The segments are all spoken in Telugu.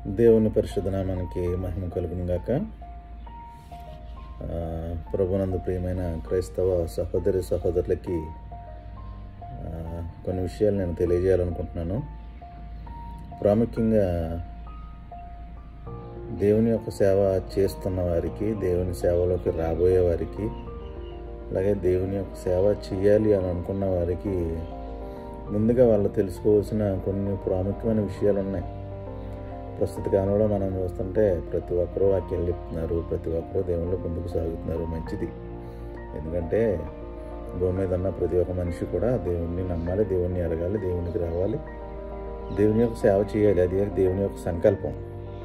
దేవుని పరిశుద్ధ నామానికి మహిమ కలుగును గాక ఆ, ప్రభునందు ప్రియమైన క్రైస్తవ సహోదరి సహోదరులకి ఆ, కొన్ని విషయాలు నేను తెలియజేయాలనుకుంటున్నాను ప్రాముఖ్యంగా దేవుని యొక్క సేవ చేస్తున్న వారికి దేవుని సేవలోకి రాబోయే వారికి అలాగే దేవుని యొక్క సేవ చేయాలి అని అనుకున్న వారికి ముందుగా వాళ్ళు తెలుసుకోవాల్సిన కొన్ని ప్రాముఖ్యమైన విషయాలు ఉన్నాయి ప్రస్తుత కాలంలో మనం చూస్తుంటే ప్రతి ఒక్కరూ వాక్యాలు చెప్తున్నారు ప్రతి ఒక్కరూ దేవుళ్ళు ముందుకు సాగుతున్నారు మంచిది ఎందుకంటే భూమి మీద ఉన్న ప్రతి ఒక్క మనిషి కూడా దేవుణ్ణి నమ్మాలి దేవుణ్ణి ఎరగాలి దేవునికి రావాలి దేవుని యొక్క సేవ చేయాలి అది దేవుని యొక్క సంకల్పం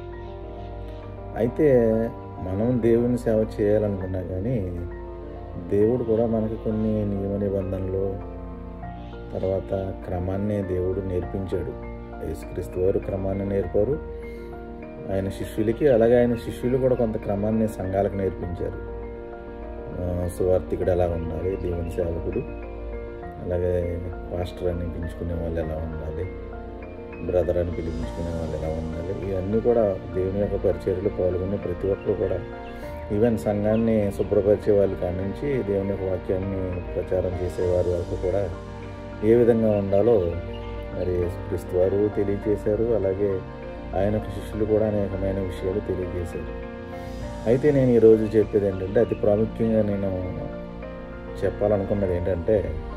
అయితే మనం దేవుని సేవ చేయాలనుకున్నా కానీ దేవుడు కూడా మనకి కొన్ని నియమ నిబంధనలు తర్వాత క్రమాన్ని దేవుడు నేర్పించాడు యేసుక్రీస్తు వారు క్రమాన్ని నేర్పారు ఆయన శిష్యులకి అలాగే ఆయన శిష్యులు కూడా కొంత క్రమాన్ని సంఘాలకు నేర్పించారు ఆ, సువార్థికుడు ఎలా ఉండాలి దేవుని సేవకుడు అలాగే పాస్టర్ అని పిలుచుకునే వాళ్ళు ఎలా ఉండాలి బ్రదర్ అని పిలిపించుకునే వాళ్ళు ఎలా ఉండాలి ఇవన్నీ కూడా దేవుని యొక్క పరిచర్యలు పాల్గొనే ప్రతి ఒక్కరు కూడా ఈవెన్ సంఘాన్ని శుభ్రపరిచే వాళ్ళ కాడి నుంచి దేవుని యొక్క వాక్యాన్ని ప్రచారం చేసేవారి వరకు కూడా ఏ విధంగా ఉండాలో మరి క్రీస్తు వారు తెలియజేశారు అలాగే ఆయన యొక్క శిష్యులు కూడా అనేకమైన విషయాలు తెలియజేశారు అయితే నేను ఈరోజు చెప్పేది ఏంటంటే అతి ప్రాముఖ్యంగా నేను చెప్పాలనుకున్నది ఏంటంటే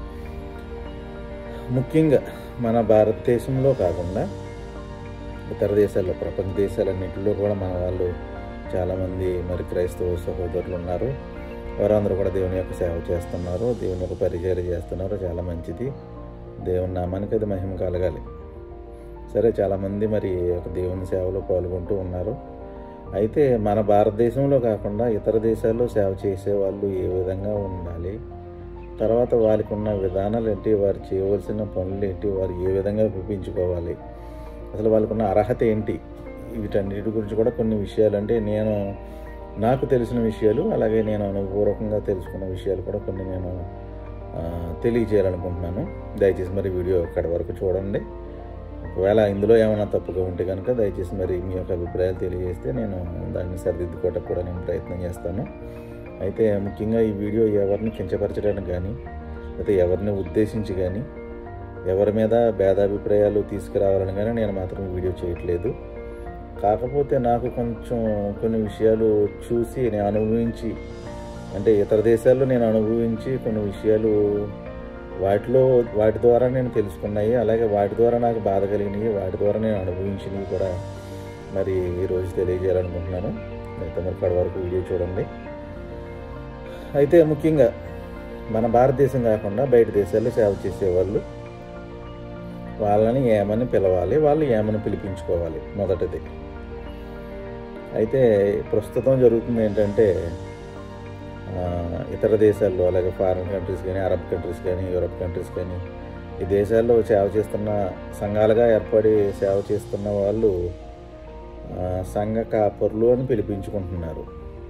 ముఖ్యంగా మన భారతదేశంలో కాకుండా ఇతర దేశాల్లో ప్రపంచ దేశాలన్నింటిలో కూడా మన వాళ్ళు చాలామంది మరి క్రైస్తవ సహోదరులు ఉన్నారు వారందరూ కూడా దేవుని యొక్క సేవ చేస్తున్నారు దేవుని యొక్క పరిచయం చేస్తున్నారు చాలా మంచిది దేవుని నామానికి అది మహిమ కలగాలి సరే చాలామంది మరి ఒక దేవుని సేవలో పాల్గొంటూ ఉన్నారు అయితే మన భారతదేశంలో కాకుండా ఇతర దేశాల్లో సేవ చేసే వాళ్ళు ఏ విధంగా ఉండాలి తర్వాత వారికి ఉన్న విధానాలు ఏంటి వారు చేయవలసిన పనులు ఏంటి వారు ఏ విధంగా చూపించుకోవాలి అసలు వాళ్ళకు ఉన్న అర్హత ఏంటి వీటన్నిటి గురించి కూడా కొన్ని విషయాలు అంటే నేను నాకు తెలిసిన విషయాలు అలాగే నేను అనుభవపూర్వకంగా తెలుసుకున్న విషయాలు కూడా కొన్ని నేను ఆ, తెలియజేయాలనుకుంటున్నాను దయచేసి మరి వీడియో అక్కడి వరకు చూడండి ఒకవేళ ఇందులో ఏమైనా తప్పుగా ఉంటే కనుక దయచేసి మరి మీ యొక్క అభిప్రాయాలు తెలియజేస్తే నేను దాన్ని సరిదిద్దుకోవటం కూడా నేను ప్రయత్నం చేస్తాను అయితే ముఖ్యంగా ఈ వీడియో ఎవరిని కించపరచడానికి కానీ అయితే ఎవరిని ఉద్దేశించి కానీ ఎవరి మీద భేదాభిప్రాయాలు తీసుకురావాలని కానీ నేను మాత్రం ఈ వీడియో చేయట్లేదు కాకపోతే నాకు కొంచెం కొన్ని విషయాలు చూసి నేను అనుభవించి అంటే ఇతర దేశాల్లో నేను అనుభవించి కొన్ని విషయాలు వాటిలో వాటి ద్వారా నేను తెలుసుకున్నాయి అలాగే వాటి ద్వారా నాకు బాధ కలిగినవి వాటి ద్వారా నేను అనుభవించినవి కూడా మరి ఈరోజు తెలియజేయాలనుకుంటున్నాను అయితే మరి ఇక్కడి వరకు వీడియో చూడండి అయితే ముఖ్యంగా మన భారతదేశం కాకుండా బయట దేశాల్లో సేవ చేసేవాళ్ళు వాళ్ళని ఏమని పిలవాలి వాళ్ళు ఏమని పిలిపించుకోవాలి మొదటిది అయితే ప్రస్తుతం జరుగుతుంది ఏంటంటే ఆ, ఇతర దేశాల్లో అలాగే ఫారిన్ కంట్రీస్ కానీ అరబ్ కంట్రీస్ కానీ యూరప్ కంట్రీస్ కానీ ఈ దేశాల్లో సేవ చేస్తున్న సంఘాలుగా ఏర్పడి సేవ చేస్తున్న వాళ్ళు ఆ, సంఘ కాపర్లు అని పిలిపించుకుంటున్నారు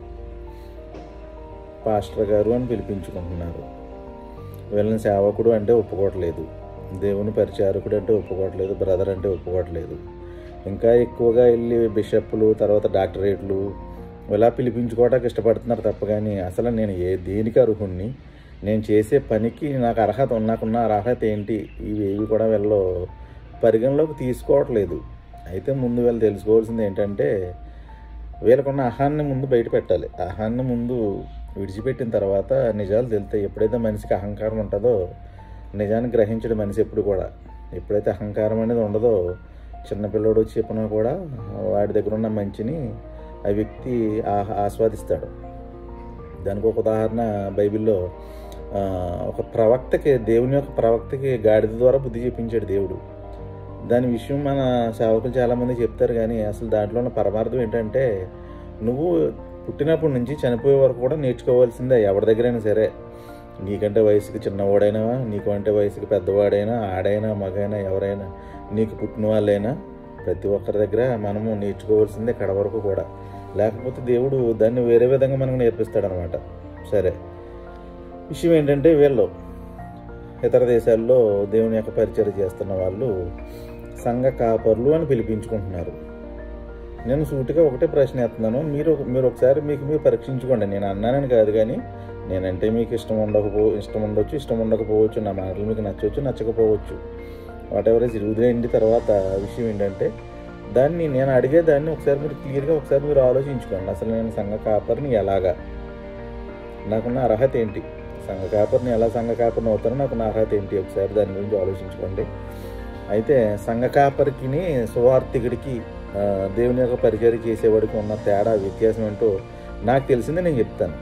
పాస్టర్ గారు అని పిలిపించుకుంటున్నారు వీళ్ళని సేవకుడు అంటే ఒప్పుకోవట్లేదు దేవుని పరిచారకుడు అంటే ఒప్పుకోవట్లేదు బ్రదర్ అంటే ఒప్పుకోవట్లేదు ఇంకా ఎక్కువగా వెళ్ళి బిషప్లు తర్వాత డాక్టరేట్లు ఇలా పిలిపించుకోవడానికి ఇష్టపడుతున్నారు తప్ప కానీ అసలు నేను ఏ దేనికి అర్హుణ్ణి నేను చేసే పనికి నాకు అర్హత నాకున్న అర్హత ఏంటి ఇవి ఏవి కూడా వీళ్ళు పరిగణలోకి తీసుకోవట్లేదు అయితే ముందు వీళ్ళు తెలుసుకోవాల్సింది ఏంటంటే వీళ్ళకున్న అహాన్ని ముందు బయట పెట్టాలి అహాన్ని ముందు విడిచిపెట్టిన తర్వాత నిజాలు తెలుస్తాయి ఎప్పుడైతే మనిషికి అహంకారం ఉంటుందో నిజాన్ని గ్రహించడం మనిషి ఎప్పుడు కూడా ఎప్పుడైతే అహంకారం అనేది ఉండదో చిన్నపిల్లడు వచ్చి చెప్పినా కూడా వాడి దగ్గర ఉన్న మంచిని ఆ వ్యక్తి ఆ- ఆస్వాదిస్తాడు దానికి ఒక ఉదాహరణ బైబిల్లో ఆ, ఒక ప్రవక్తకి దేవుని యొక్క ప్రవక్తకి గాడిద ద్వారా బుద్ధి చెప్పించాడు దేవుడు దాని విషయం మన సేవకులు చాలామంది చెప్తారు కానీ అసలు దాంట్లో ఉన్న పరమార్థం ఏంటంటే నువ్వు పుట్టినప్పటి నుంచి చనిపోయే వరకు కూడా నేర్చుకోవాల్సిందే ఎవరి దగ్గరైనా సరే నీకంటే వయసుకి చిన్నవాడైనా నీకు అంటే వయసుకి పెద్దవాడైనా ఆడైనా మగైనా ఎవరైనా నీకు పుట్టిన వాళ్ళైనా ప్రతి ఒక్కరి దగ్గర మనము నేర్చుకోవాల్సిందే కడ వరకు కూడా లేకపోతే దేవుడు దాన్ని వేరే విధంగా మనకు నేర్పిస్తాడనమాట సరే విషయం ఏంటంటే వీళ్ళు ఇతర దేశాల్లో దేవుని యొక్క పరిచయం చేస్తున్న వాళ్ళు సంఘ కాపర్లు అని పిలిపించుకుంటున్నారు నేను సూటిగా ఒకటే ప్రశ్న వేస్తున్నాను మీరు మీరు ఒకసారి మీకు మీరు పరీక్షించుకోండి నేను అన్నానని కాదు కానీ నేనంటే మీకు ఇష్టం ఉండకపో ఇష్టం ఉండొచ్చు ఇష్టం ఉండకపోవచ్చు నా మాటలు మీకు నచ్చవచ్చు నచ్చకపోవచ్చు వాట్ ఎవర్ ఇస్ ఇరుదైంది తర్వాత విషయం ఏంటంటే దాన్ని నేను అడిగే దాన్ని ఒకసారి మీరు క్లియర్గా ఒకసారి మీరు ఆలోచించుకోండి అసలు నేను సంఘ కాపరిని ఎలాగా నాకున్న అర్హత ఏంటి సంఘ కాపరిని ఎలా సంఘ కాపరిని అవుతానో నాకున్న అర్హత ఏంటి ఒకసారి దాని గురించి ఆలోచించుకోండి అయితే సంఘ కాపరికిని సువార్థికుడికి ఆ, దేవుని యొక్క పరిచయం చేసేవాడికి ఉన్న తేడా వ్యత్యాసం ఏంటో నాకు తెలిసిందే నేను చెప్తాను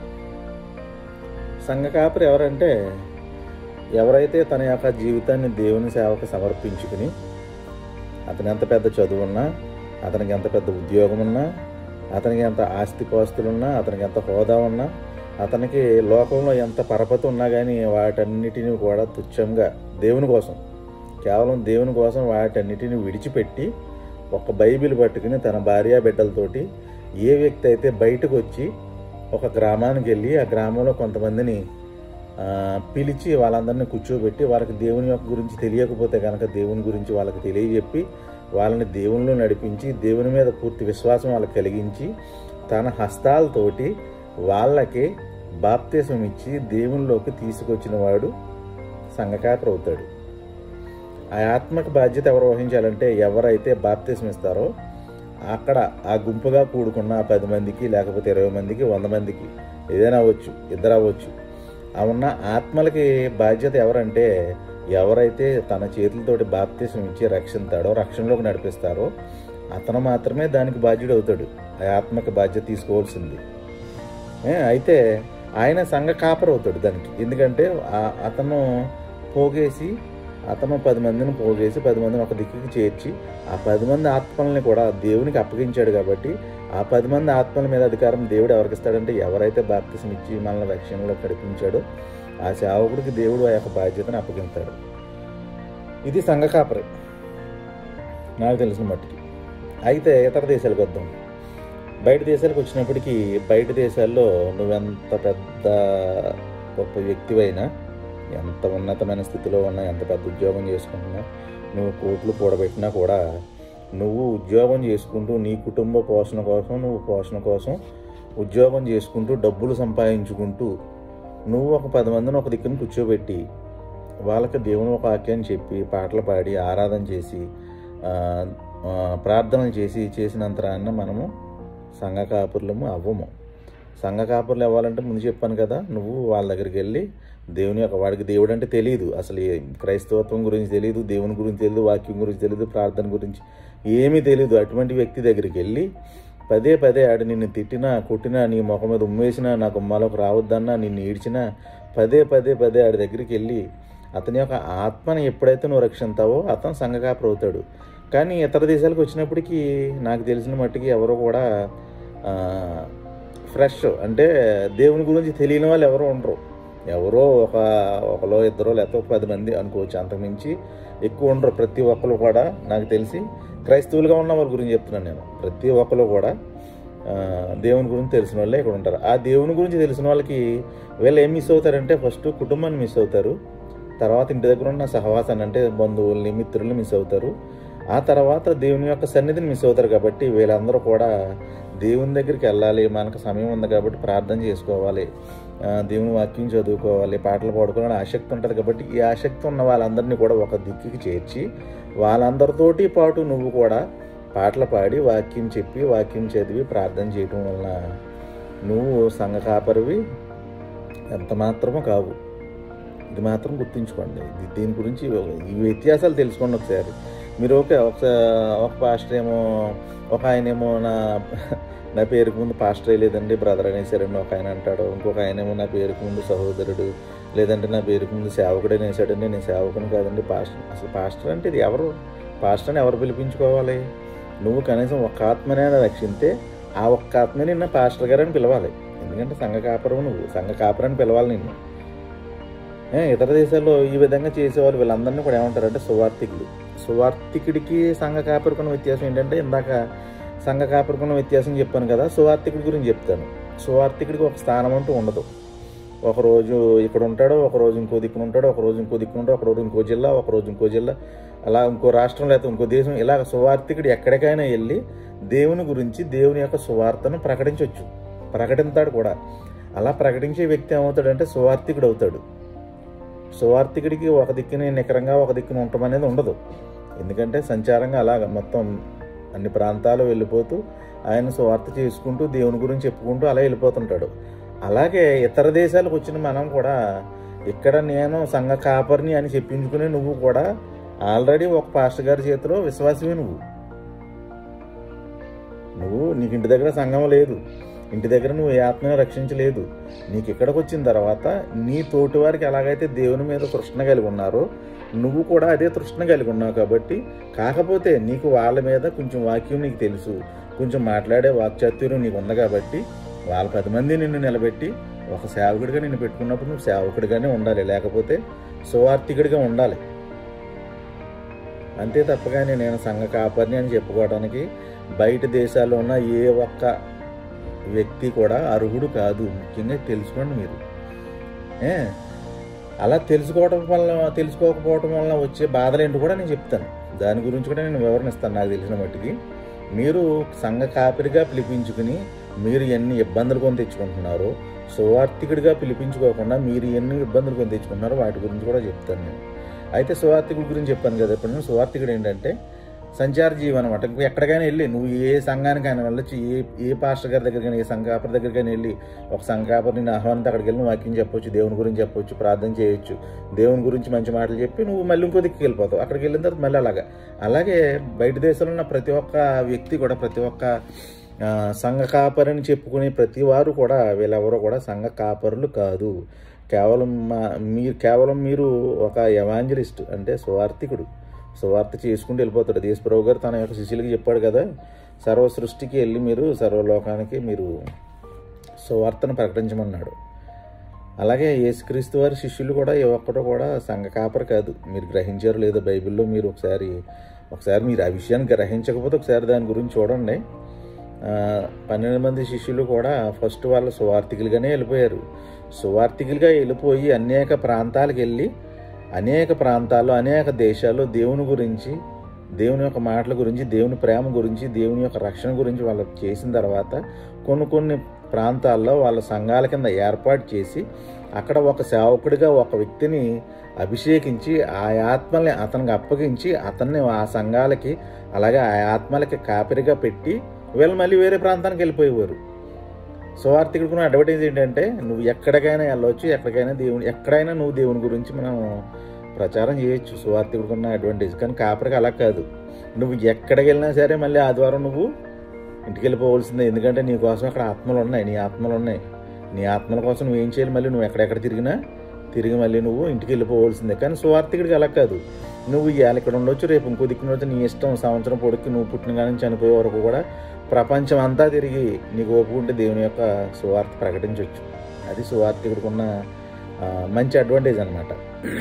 సంఘ కాపరి ఎవరంటే ఎవరైతే తన యొక్క జీవితాన్ని దేవుని సేవకు సమర్పించుకుని అతని ఎంత పెద్ద చదువు ఉన్నా అతనికి ఎంత పెద్ద ఉద్యోగం ఉన్నా అతనికి ఎంత ఆస్తిపాస్తులున్నా అతనికి ఎంత హోదా ఉన్నా అతనికి లోకంలో ఎంత పరపతి ఉన్నా కానీ వాటన్నిటిని కూడా తుచ్చంగా దేవుని కోసం కేవలం దేవుని కోసం వాటన్నిటిని విడిచిపెట్టి ఒక బైబిల్ పట్టుకుని తన భార్య బిడ్డలతోటి ఏ వ్యక్తి అయితే బయటకు వచ్చి ఒక గ్రామానికి వెళ్ళి ఆ గ్రామంలో కొంతమందిని ఆ, పిలిచి వాళ్ళందరినీ కూర్చోబెట్టి వాళ్ళకి దేవుని యొక్క గురించి తెలియకపోతే కనుక దేవుని గురించి వాళ్ళకి తెలియజెప్పి వాళ్ళని దేవునిలో నడిపించి దేవుని మీద పూర్తి విశ్వాసం వాళ్ళకి కలిగించి తన హస్తాలతోటి వాళ్ళకి బాప్తీసం ఇచ్చి దేవునిలోకి తీసుకొచ్చిన వాడు సంఘకాపరు అవుతాడు ఆ ఆత్మక బాధ్యత ఎవరు వహించాలంటే ఎవరైతే బాప్తీసం ఇస్తారో అక్కడ ఆ గుంపుగా కూడుకున్న ఆ పది మందికి లేకపోతే ఇరవై మందికి వంద మందికి ఏదైనా అవ్వచ్చు ఇద్దరు అవ్వచ్చు ఆ ఉన్న ఆత్మలకి బాధ్యత ఎవరంటే ఎవరైతే తన చేతులతోటి బాప్తీసం ఇచ్చి రక్షిస్తాడో రక్షణలోకి నడిపిస్తారో అతను మాత్రమే దానికి బాధ్యుడు అవుతాడు ఆ ఆత్మకి బాధ్యత తీసుకోవాల్సింది ఏ, అయితే ఆయన సంఘ కాపర్ అవుతాడు దానికి ఎందుకంటే ఆ- అతను పోగేసి అతను పది మందిని పోగేసి పది మందిని ఒక దిక్కుకి చేర్చి ఆ పది మంది ఆత్మల్ని కూడా దేవునికి అప్పగించాడు కాబట్టి ఆ పది మంది ఆత్మల మీద అధికారం దేవుడు ఎవరికి ఇస్తాడంటే ఎవరైతే బాప్తిసం ఇచ్చి మనల్ని రక్షణలో నడిపించాడో ఆ సేవకుడికి దేవుడు ఆ యొక్క బాధ్యతను అప్పగిస్తాడు ఇది సంఘ కాపరి నాకు తెలిసిన మట్టికి అయితే ఇతర దేశాలకు వద్దాం బయట దేశాలకు వచ్చినప్పటికీ బయట దేశాల్లో నువ్వెంత పెద్ద గొప్ప వ్యక్తివైనా ఎంత ఉన్నతమైన స్థితిలో ఉన్నా ఎంత పెద్ద ఉద్యోగం చేసుకుంటున్నా నువ్వు కోట్లు కూడబెట్టినా కూడా నువ్వు ఉద్యోగం చేసుకుంటూ నీ కుటుంబ పోషణ కోసం నువ్వు పోషణ కోసం ఉద్యోగం చేసుకుంటూ డబ్బులు సంపాదించుకుంటూ నువ్వు ఒక పది మందిని ఒక దిక్కున కూర్చోబెట్టి వాళ్ళకి దేవుని ఒక వాక్యాన్ని చెప్పి పాటలు పాడి ఆరాధన చేసి ఆ, ఆ, ప్రార్థనలు చేసి చేసినంతరాన్న మనము సంఘ కాపుర్లము అవ్వము సంఘ కాపుర్లు అవ్వాలంటే ముందు చెప్పాను కదా నువ్వు వాళ్ళ దగ్గరికి వెళ్ళి దేవుని యొక్క వాడికి దేవుడు అంటే తెలియదు అసలు ఏ క్రైస్తవత్వం గురించి తెలియదు దేవుని గురించి తెలియదు వాక్యం గురించి తెలియదు ప్రార్థన గురించి ఏమీ తెలియదు అటువంటి వ్యక్తి దగ్గరికి వెళ్ళి పదే పదే ఆడు నిన్ను తిట్టినా కొట్టినా నీ ముఖం మీద ఉమ్మేసినా నా గుమ్మాలోకి రావద్దన్నా నిన్ను ఈడ్చినా పదే పదే పదే ఆడి దగ్గరికి వెళ్ళి అతని యొక్క ఆత్మని ఎప్పుడైతే నువ్వు రక్షిస్తావో అతను సంఘకాపరు అవుతాడు కానీ ఇతర దేశాలకు వచ్చినప్పటికీ నాకు తెలిసిన మట్టుకి ఎవరు కూడా ఆ, ఫ్రెష్ అంటే దేవుని గురించి తెలియని వాళ్ళు ఎవరు ఉండరు ఎవరో ఒక ఒకలో ఇద్దరో లేకపోతే ఒక పది మంది అనుకోవచ్చు అంతకుమించి ఎక్కువ ఉండరు ప్రతి ఒక్కరు కూడా నాకు తెలిసి క్రైస్తవులుగా ఉన్న వాళ్ళ గురించి చెప్తున్నాను నేను ప్రతి ఒక్కరు కూడా ఆ, దేవుని గురించి తెలిసిన వాళ్ళే ఇక్కడ ఉంటారు ఆ దేవుని గురించి తెలిసిన వాళ్ళకి వీళ్ళు ఏం మిస్ అవుతారంటే ఫస్ట్ కుటుంబాన్ని మిస్ అవుతారు తర్వాత ఇంటి దగ్గర ఉన్న సహవాసాన్ని అంటే బంధువుల్ని మిత్రుల్ని మిస్ అవుతారు ఆ తర్వాత దేవుని యొక్క సన్నిధిని మిస్ అవుతారు కాబట్టి వీళ్ళందరూ కూడా దేవుని దగ్గరికి వెళ్ళాలి మనకు సమయం ఉంది కాబట్టి ప్రార్థన చేసుకోవాలి ఆ, దేవుని వాక్యం చదువుకోవాలి పాటలు పాడుకోవాలని ఆసక్తి ఉంటుంది కాబట్టి ఈ ఆసక్తి ఉన్న వాళ్ళందరినీ కూడా ఒక దిక్కుకి చేర్చి వాళ్ళందరితోటి పాటు నువ్వు కూడా పాటలు పాడి వాక్యం చెప్పి వాక్యం చదివి ప్రార్థన చేయటం వలన నువ్వు సంఘ కాపరివి ఎంత మాత్రమో కావు ఇది మాత్రం గుర్తుంచుకోండి ఇది దీని గురించి ఈ వ్యత్యాసాలు తెలుసుకోండి ఒకసారి మీరు ఓకే ఒకసారి ఒక పాస్టర్ ఏమో ఒక ఆయన ఏమో నా నా పేరుకు ముందు పాస్టర్ లేదండి బ్రదర్ అనేసారండి ఒక ఆయన అంటాడు ఇంకొక ఆయన ఏమో నా పేరుకు ముందు సహోదరుడు లేదంటే నా పేరుకు ముందు సేవకుడు అనేసాడండి నేను సేవకుని కాదండి పాస్టర్ అసలు పాస్టర్ అంటే ఇది ఎవరు పాస్టర్ని ఎవరు పిలిపించుకోవాలి నువ్వు కనీసం ఒక్క ఆత్మనైనా రక్షిస్తే ఆ ఒక్క ఆత్మ నిన్న పాస్టర్ గారు అని పిలవాలి ఎందుకంటే సంఘ కాపరం నువ్వు సంఘ కాపరాన్ని పిలవాలి నిన్ను ఏ, ఇతర దేశాల్లో ఈ విధంగా చేసేవాళ్ళు వీళ్ళందరినీ కూడా ఏమంటారంటే సువార్థికులు సువార్థికుడికి సంఘ కాపరికున్న వ్యత్యాసం ఏంటంటే ఇందాక సంఘ కాపరికున్న వ్యత్యాసం చెప్పాను కదా సువార్థికుడి గురించి చెప్తాను సువార్థికుడికి ఒక స్థానం అంటూ ఉండదు ఒకరోజు ఇక్కడ ఉంటాడు ఒకరోజు ఇంకో దిక్కున ఉంటాడు ఒకరోజు ఇంకో దిక్కున ఉంటాడు ఒకరోజు ఇంకో జిల్లా ఒకరోజు ఇంకో జిల్లా అలా ఇంకో రాష్ట్రం లేకపోతే ఇంకో దేశం ఇలా సువార్థికుడు ఎక్కడికైనా వెళ్ళి దేవుని గురించి దేవుని యొక్క సువార్తను ప్రకటించవచ్చు ప్రకటిస్తాడు కూడా అలా ప్రకటించే వ్యక్తి ఏమవుతాడంటే సువార్థికుడు అవుతాడు సువార్థికుడికి ఒక దిక్కుని నికరంగా ఒక దిక్కున ఉండటం అనేది ఉండదు ఎందుకంటే సంచారంగా అలాగ మొత్తం అన్ని ప్రాంతాలు వెళ్ళిపోతూ ఆయన సువార్త చేసుకుంటూ దేవుని గురించి చెప్పుకుంటూ అలా వెళ్ళిపోతుంటాడు అలాగే ఇతర దేశాలకు వచ్చిన మనం కూడా ఇక్కడ నేను సంఘ కాపర్ని అని చెప్పించుకుని నువ్వు కూడా ఆల్రెడీ ఒక పాస్టర్ గారి చేతిలో విశ్వాసమే నువ్వు నువ్వు నీకు ఇంటి దగ్గర సంఘం లేదు ఇంటి దగ్గర నువ్వు ఏ ఆత్మను రక్షించలేదు నీకు ఇక్కడికి వచ్చిన తర్వాత నీ తోటి వారికి ఎలాగైతే దేవుని మీద తృష్ణ కలిగి ఉన్నారో నువ్వు కూడా అదే తృష్ణ కలిగి ఉన్నావు కాబట్టి కాకపోతే నీకు వాళ్ళ మీద కొంచెం వాక్యం నీకు తెలుసు కొంచెం మాట్లాడే వాక్చాతుర్యం నీకు ఉంది కాబట్టి వాళ్ళ పది మంది నిన్ను నిలబెట్టి ఒక సేవకుడిగా నిన్ను పెట్టుకున్నప్పుడు నువ్వు సేవకుడిగానే ఉండాలి లేకపోతే సువార్థికుడిగా ఉండాలి అంతే తప్పగానే నేను సంఘ కాపర్ని అని చెప్పుకోవడానికి బయట దేశాల్లో ఉన్న ఏ ఒక్క వ్యక్తి కూడా అర్హుడు కాదు ముఖ్యంగా తెలుసుకోండి మీరు ఏ అలా తెలుసుకోవడం వల్ల తెలుసుకోకపోవడం వల్ల వచ్చే బాధలు ఏంటో కూడా నేను చెప్తాను దాని గురించి కూడా నేను వివరణ ఇస్తాను నాకు తెలిసిన మట్టికి మీరు సంఘ కాపిరిగా పిలిపించుకుని మీరు ఎన్ని ఇబ్బందులు కొని తెచ్చుకుంటున్నారో సువార్థికుడిగా పిలిపించుకోకుండా మీరు ఎన్ని ఇబ్బందులు కొని తెచ్చుకుంటున్నారో వాటి గురించి కూడా చెప్తాను నేను అయితే సువార్థికుడి గురించి చెప్పాను కదా ఇప్పుడు నేను సువార్థికుడు ఏంటంటే సంచార జీవి అనమాట ఇంకో ఎక్కడికైనా వెళ్ళి నువ్వు ఏ సంఘానికైనా వెళ్ళొచ్చు ఏ ఏ పాస్టర్ గారి దగ్గరికైనా ఏ సంఘాపరి దగ్గరికైనా వెళ్ళి ఒక సంఘాపరి నేను ఆహ్వానిత అక్కడికి వెళ్ళి నువ్వు వాక్యం చెప్పొచ్చు దేవుని గురించి చెప్పొచ్చు ప్రార్థన చేయొచ్చు దేవుని గురించి మంచి మాటలు చెప్పి నువ్వు మళ్ళీ ఇంకో దిక్కు వెళ్ళిపోతావు అక్కడికి వెళ్ళిన తర్వాత మళ్ళీ అలాగా అలాగే బయట దేశంలో ఉన్న ప్రతి ఒక్క వ్యక్తి కూడా ప్రతి ఒక్క ఆ, సంఘ కాపరిని చెప్పుకునే ప్రతి వారు కూడా వీళ్ళెవరూ కూడా సంఘ కాపరులు కాదు కేవలం మా- మీరు కేవలం మీరు ఒక ఎవాంజలిస్ట్ అంటే సువార్థికుడు సువార్త చేసుకుంటూ వెళ్ళిపోతాడు దేశప్రభు గారు తన యొక్క శిష్యులకి చెప్పాడు కదా సర్వ సృష్టికి వెళ్ళి మీరు సర్వలోకానికి మీరు సువార్తను ప్రకటించమన్నాడు అలాగే యేసుక్రీస్తు వారి శిష్యులు కూడా ఏ ఒక్కడు కూడా సంఘ కాపరి కాదు మీరు గ్రహించారు లేదో బైబిల్లో మీరు ఒకసారి ఒకసారి మీరు ఆ విషయాన్ని గ్రహించకపోతే ఒకసారి దాని గురించి చూడండి ఆ, పన్నెండు మంది శిష్యులు కూడా ఫస్ట్ వాళ్ళు సువార్థికులుగానే వెళ్ళిపోయారు సువార్థికులుగా వెళ్ళిపోయి అనేక ప్రాంతాలకు వెళ్ళి అనేక ప్రాంతాల్లో అనేక దేశాల్లో దేవుని గురించి దేవుని యొక్క మాటల గురించి దేవుని ప్రేమ గురించి దేవుని యొక్క రక్షణ గురించి వాళ్ళు చేసిన తర్వాత కొన్ని కొన్ని ప్రాంతాల్లో వాళ్ళ సంఘాల కింద ఏర్పాటు చేసి అక్కడ ఒక సేవకుడిగా ఒక వ్యక్తిని అభిషేకించి ఆ ఆత్మల్ని అతనికి అప్పగించి అతన్ని ఆ సంఘాలకి అలాగే ఆ ఆత్మలకి కాపిరిగా పెట్టి వీళ్ళు మళ్ళీ వేరే ప్రాంతానికి వెళ్ళిపోయేవారు సువార్థికుడికి ఉన్న అడ్వర్టైజ్ ఏంటంటే నువ్వు ఎక్కడికైనా వెళ్ళవచ్చు ఎక్కడికైనా దేవుని ఎక్కడైనా నువ్వు దేవుని గురించి మనం ప్రచారం చేయొచ్చు సువార్థికుడికి ఉన్న అడ్వాంటేజ్ కానీ కాపరికి అలా కాదు నువ్వు ఎక్కడికి వెళ్ళినా సరే మళ్ళీ ఆదివారం నువ్వు ఇంటికి వెళ్ళిపోవలసిందే ఎందుకంటే నీ కోసం అక్కడ ఆత్మలు ఉన్నాయి నీ ఆత్మలు ఉన్నాయి నీ ఆత్మల కోసం నువ్వు ఏం చేయాలి మళ్ళీ నువ్వు ఎక్కడెక్కడ తిరిగినా తిరిగి మళ్ళీ నువ్వు ఇంటికి వెళ్ళిపోవలసిందే కానీ సువార్థికుడికి అలా కాదు నువ్వు ఇవాళ ఇక్కడ ఉండొచ్చు రేపు ఇంకో దిక్కున వచ్చి నీ ఇష్టం సంవత్సరం పొడికి నువ్వు పుట్టిన కానీ చనిపోయే వరకు కూడా ప్రపంచం అంతా తిరిగి నీకు ఒప్పుకుంటే దేవుని యొక్క సువార్త ప్రకటించవచ్చు అది సువార్థికుడికి ఉన్న ఆ, మంచి అడ్వాంటేజ్ అనమాట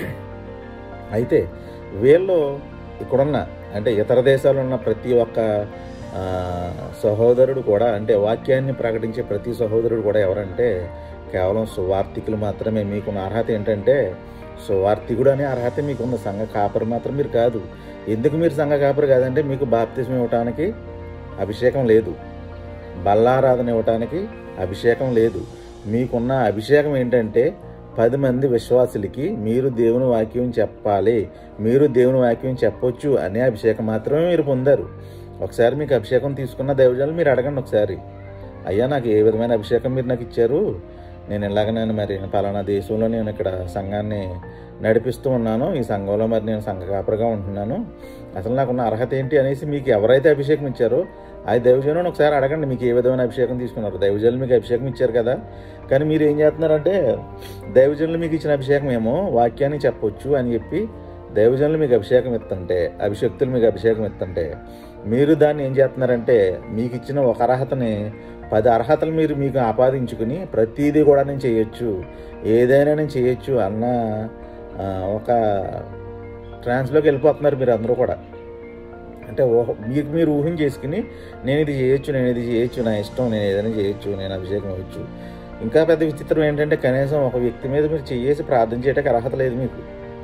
అయితే వీళ్ళు ఇక్కడున్న అంటే ఇతర దేశాల్లో ఉన్న ప్రతి ఒక్క ఆ, సహోదరుడు కూడా అంటే వాక్యాన్ని ప్రకటించే ప్రతి సహోదరుడు కూడా ఎవరంటే కేవలం సువార్థికులు మాత్రమే మీకున్న అర్హత ఏంటంటే సువార్థికుడు అనే అర్హత మీకున్న సంఘ కాపరి మాత్రం మీరు కాదు ఎందుకు మీరు సంఘ కాపరి కాదంటే మీకు బాప్తిజం ఇవ్వటానికి అభిషేకం లేదు బల్లారాధన ఇవ్వటానికి అభిషేకం లేదు మీకున్న అభిషేకం ఏంటంటే పది మంది విశ్వాసులకి మీరు దేవుని వాక్యం చెప్పాలి మీరు దేవుని వాక్యం చెప్పొచ్చు అనే అభిషేకం మాత్రమే మీరు పొందారు ఒకసారి మీకు అభిషేకం తీసుకున్న దైవజనులు మీరు అడగండి ఒకసారి అయ్యా నాకు ఏ విధమైన అభిషేకం మీరు నాకు ఇచ్చారు నేను ఇలాగ నేను మరి పలానా దేశంలో నేను ఇక్కడ సంఘాన్ని నడిపిస్తూ ఉన్నాను ఈ సంఘంలో మరి నేను సంఘ కాపరిగా ఉంటున్నాను అసలు నాకున్న అర్హత ఏంటి అనేసి మీకు ఎవరైతే అభిషేకం ఇచ్చారో ఆ దైవజనుని ఒకసారి అడగండి మీకు ఏ విధమైన అభిషేకం తీసుకున్నారు దైవజనులు మీకు అభిషేకం ఇచ్చారు కదా కానీ మీరు ఏం చేస్తున్నారంటే దైవజనులు మీకు ఇచ్చిన అభిషేకం ఏమో వాక్యాన్ని చెప్పొచ్చు అని చెప్పి దైవజనులు మీకు అభిషేకం ఇస్తుంటే అభిషక్తులు మీకు అభిషేకం ఇస్తుంటే మీరు దాన్ని ఏం చేస్తున్నారంటే మీకు ఇచ్చిన ఒక అర్హతని పది అర్హతలు మీరు మీకు ఆపాదించుకుని ప్రతిదీ కూడా నేను చేయొచ్చు ఏదైనా నేను చేయొచ్చు అన్న ఆ, ఒక ట్రాన్స్లోకి వెళ్ళిపోతున్నారు మీరు అందరూ కూడా అంటే ఊహ మీకు మీరు ఊహం చేసుకుని నేను ఇది చేయొచ్చు నేను ఇది చేయొచ్చు నా ఇష్టం నేను ఏదైనా చేయొచ్చు నేను అభిషేకం అవ్వచ్చు ఇంకా పెద్ద విచిత్రం ఏంటంటే కనీసం ఒక వ్యక్తి మీద మీరు చేసి ప్రార్థన చేయడానికి అర్హత లేదు మీకు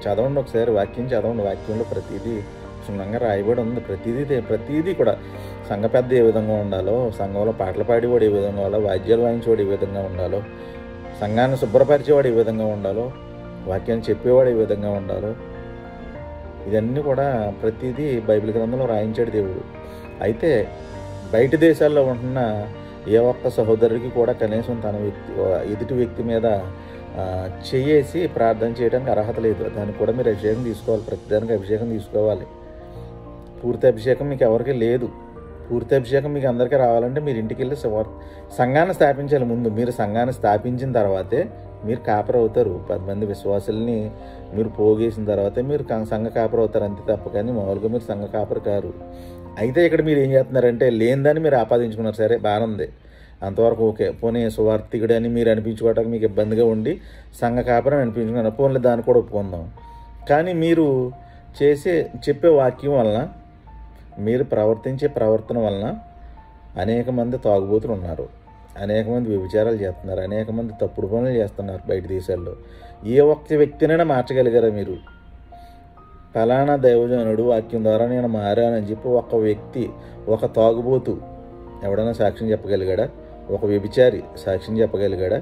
చదవండి ఒకసారి వాక్యం చదవండి వాక్యంలో ప్రతిదీ క్షుణ్ణంగా రాయబడి ఉంది ప్రతిదీ తే- ప్రతిదీ కూడా సంఘ పెద్ద ఏ విధంగా ఉండాలో సంఘంలో పాటలు పాడేవాడు ఏ విధంగా ఉండాలో వాద్యాలు వాయించేవాడు ఏ విధంగా ఉండాలో సంఘాన్ని శుభ్రపరిచేవాడు ఏ విధంగా ఉండాలో వాక్యాన్ని చెప్పేవాడు ఏ విధంగా ఉండాలో ఇవన్నీ కూడా ప్రతిదీ బైబిల్ గ్రంథంలో రాయించాడు దేవుడు అయితే బయట దేశాల్లో ఉంటున్న ఏ ఒక్క సహోదరుడికి కూడా కనీసం తన వ్యక్తి ఎదుటి వ్యక్తి మీద ఆ, చేయేసి ప్రార్థన చేయడానికి అర్హత లేదు దానికి కూడా మీరు అభిషేకం తీసుకోవాలి ప్రతిదానికి అభిషేకం తీసుకోవాలి పూర్తి అభిషేకం మీకు ఎవరికి లేదు పూర్తి అభిషేకం మీకు అందరికీ రావాలంటే మీరు ఇంటికి వెళ్ళి సువార్ సంఘాన్ని స్థాపించాలి ముందు మీరు సంఘాన్ని స్థాపించిన తర్వాతే మీరు కాపర్ అవుతారు పది మంది విశ్వాసుల్ని మీరు పోగేసిన తర్వాతే మీరు క- సంఘ కాపర్ అవుతారు అంతే తప్ప కానీ మామూలుగా మీరు సంఘ కాపర్ కారు అయితే ఇక్కడ మీరు ఏం చేస్తున్నారంటే లేనిదని మీరు ఆపాదించుకున్నారు సరే బాగానే ఉంది అంతవరకు ఓకే పోనీ సువార్థికుడు అని మీరు అనిపించుకోవడానికి మీకు ఇబ్బందిగా ఉండి సంఘ కాపరం అనిపించుకున్నారు పోన్లే దాన్ని కూడా ఒప్పుకుందాం కానీ మీరు చేసే చెప్పే వాక్యం వలన మీరు ప్రవర్తించే ప్రవర్తన వలన అనేక మంది తాగుబోతులు ఉన్నారు అనేక మంది వ్యభిచారాలు చేస్తున్నారు అనేక మంది తప్పుడు పనులు చేస్తున్నారు బయట దేశాల్లో ఏ ఒక్క వ్యక్తినైనా మార్చగలిగారా మీరు ఫలానా దైవజనుడు వాక్యం ద్వారా నేను మారానని చెప్పి ఒక వ్యక్తి ఒక తాగుబోతు ఎవడైనా సాక్ష్యం చెప్పగలిగాడా ఒక వ్యభిచారి సాక్ష్యం చెప్పగలిగాడా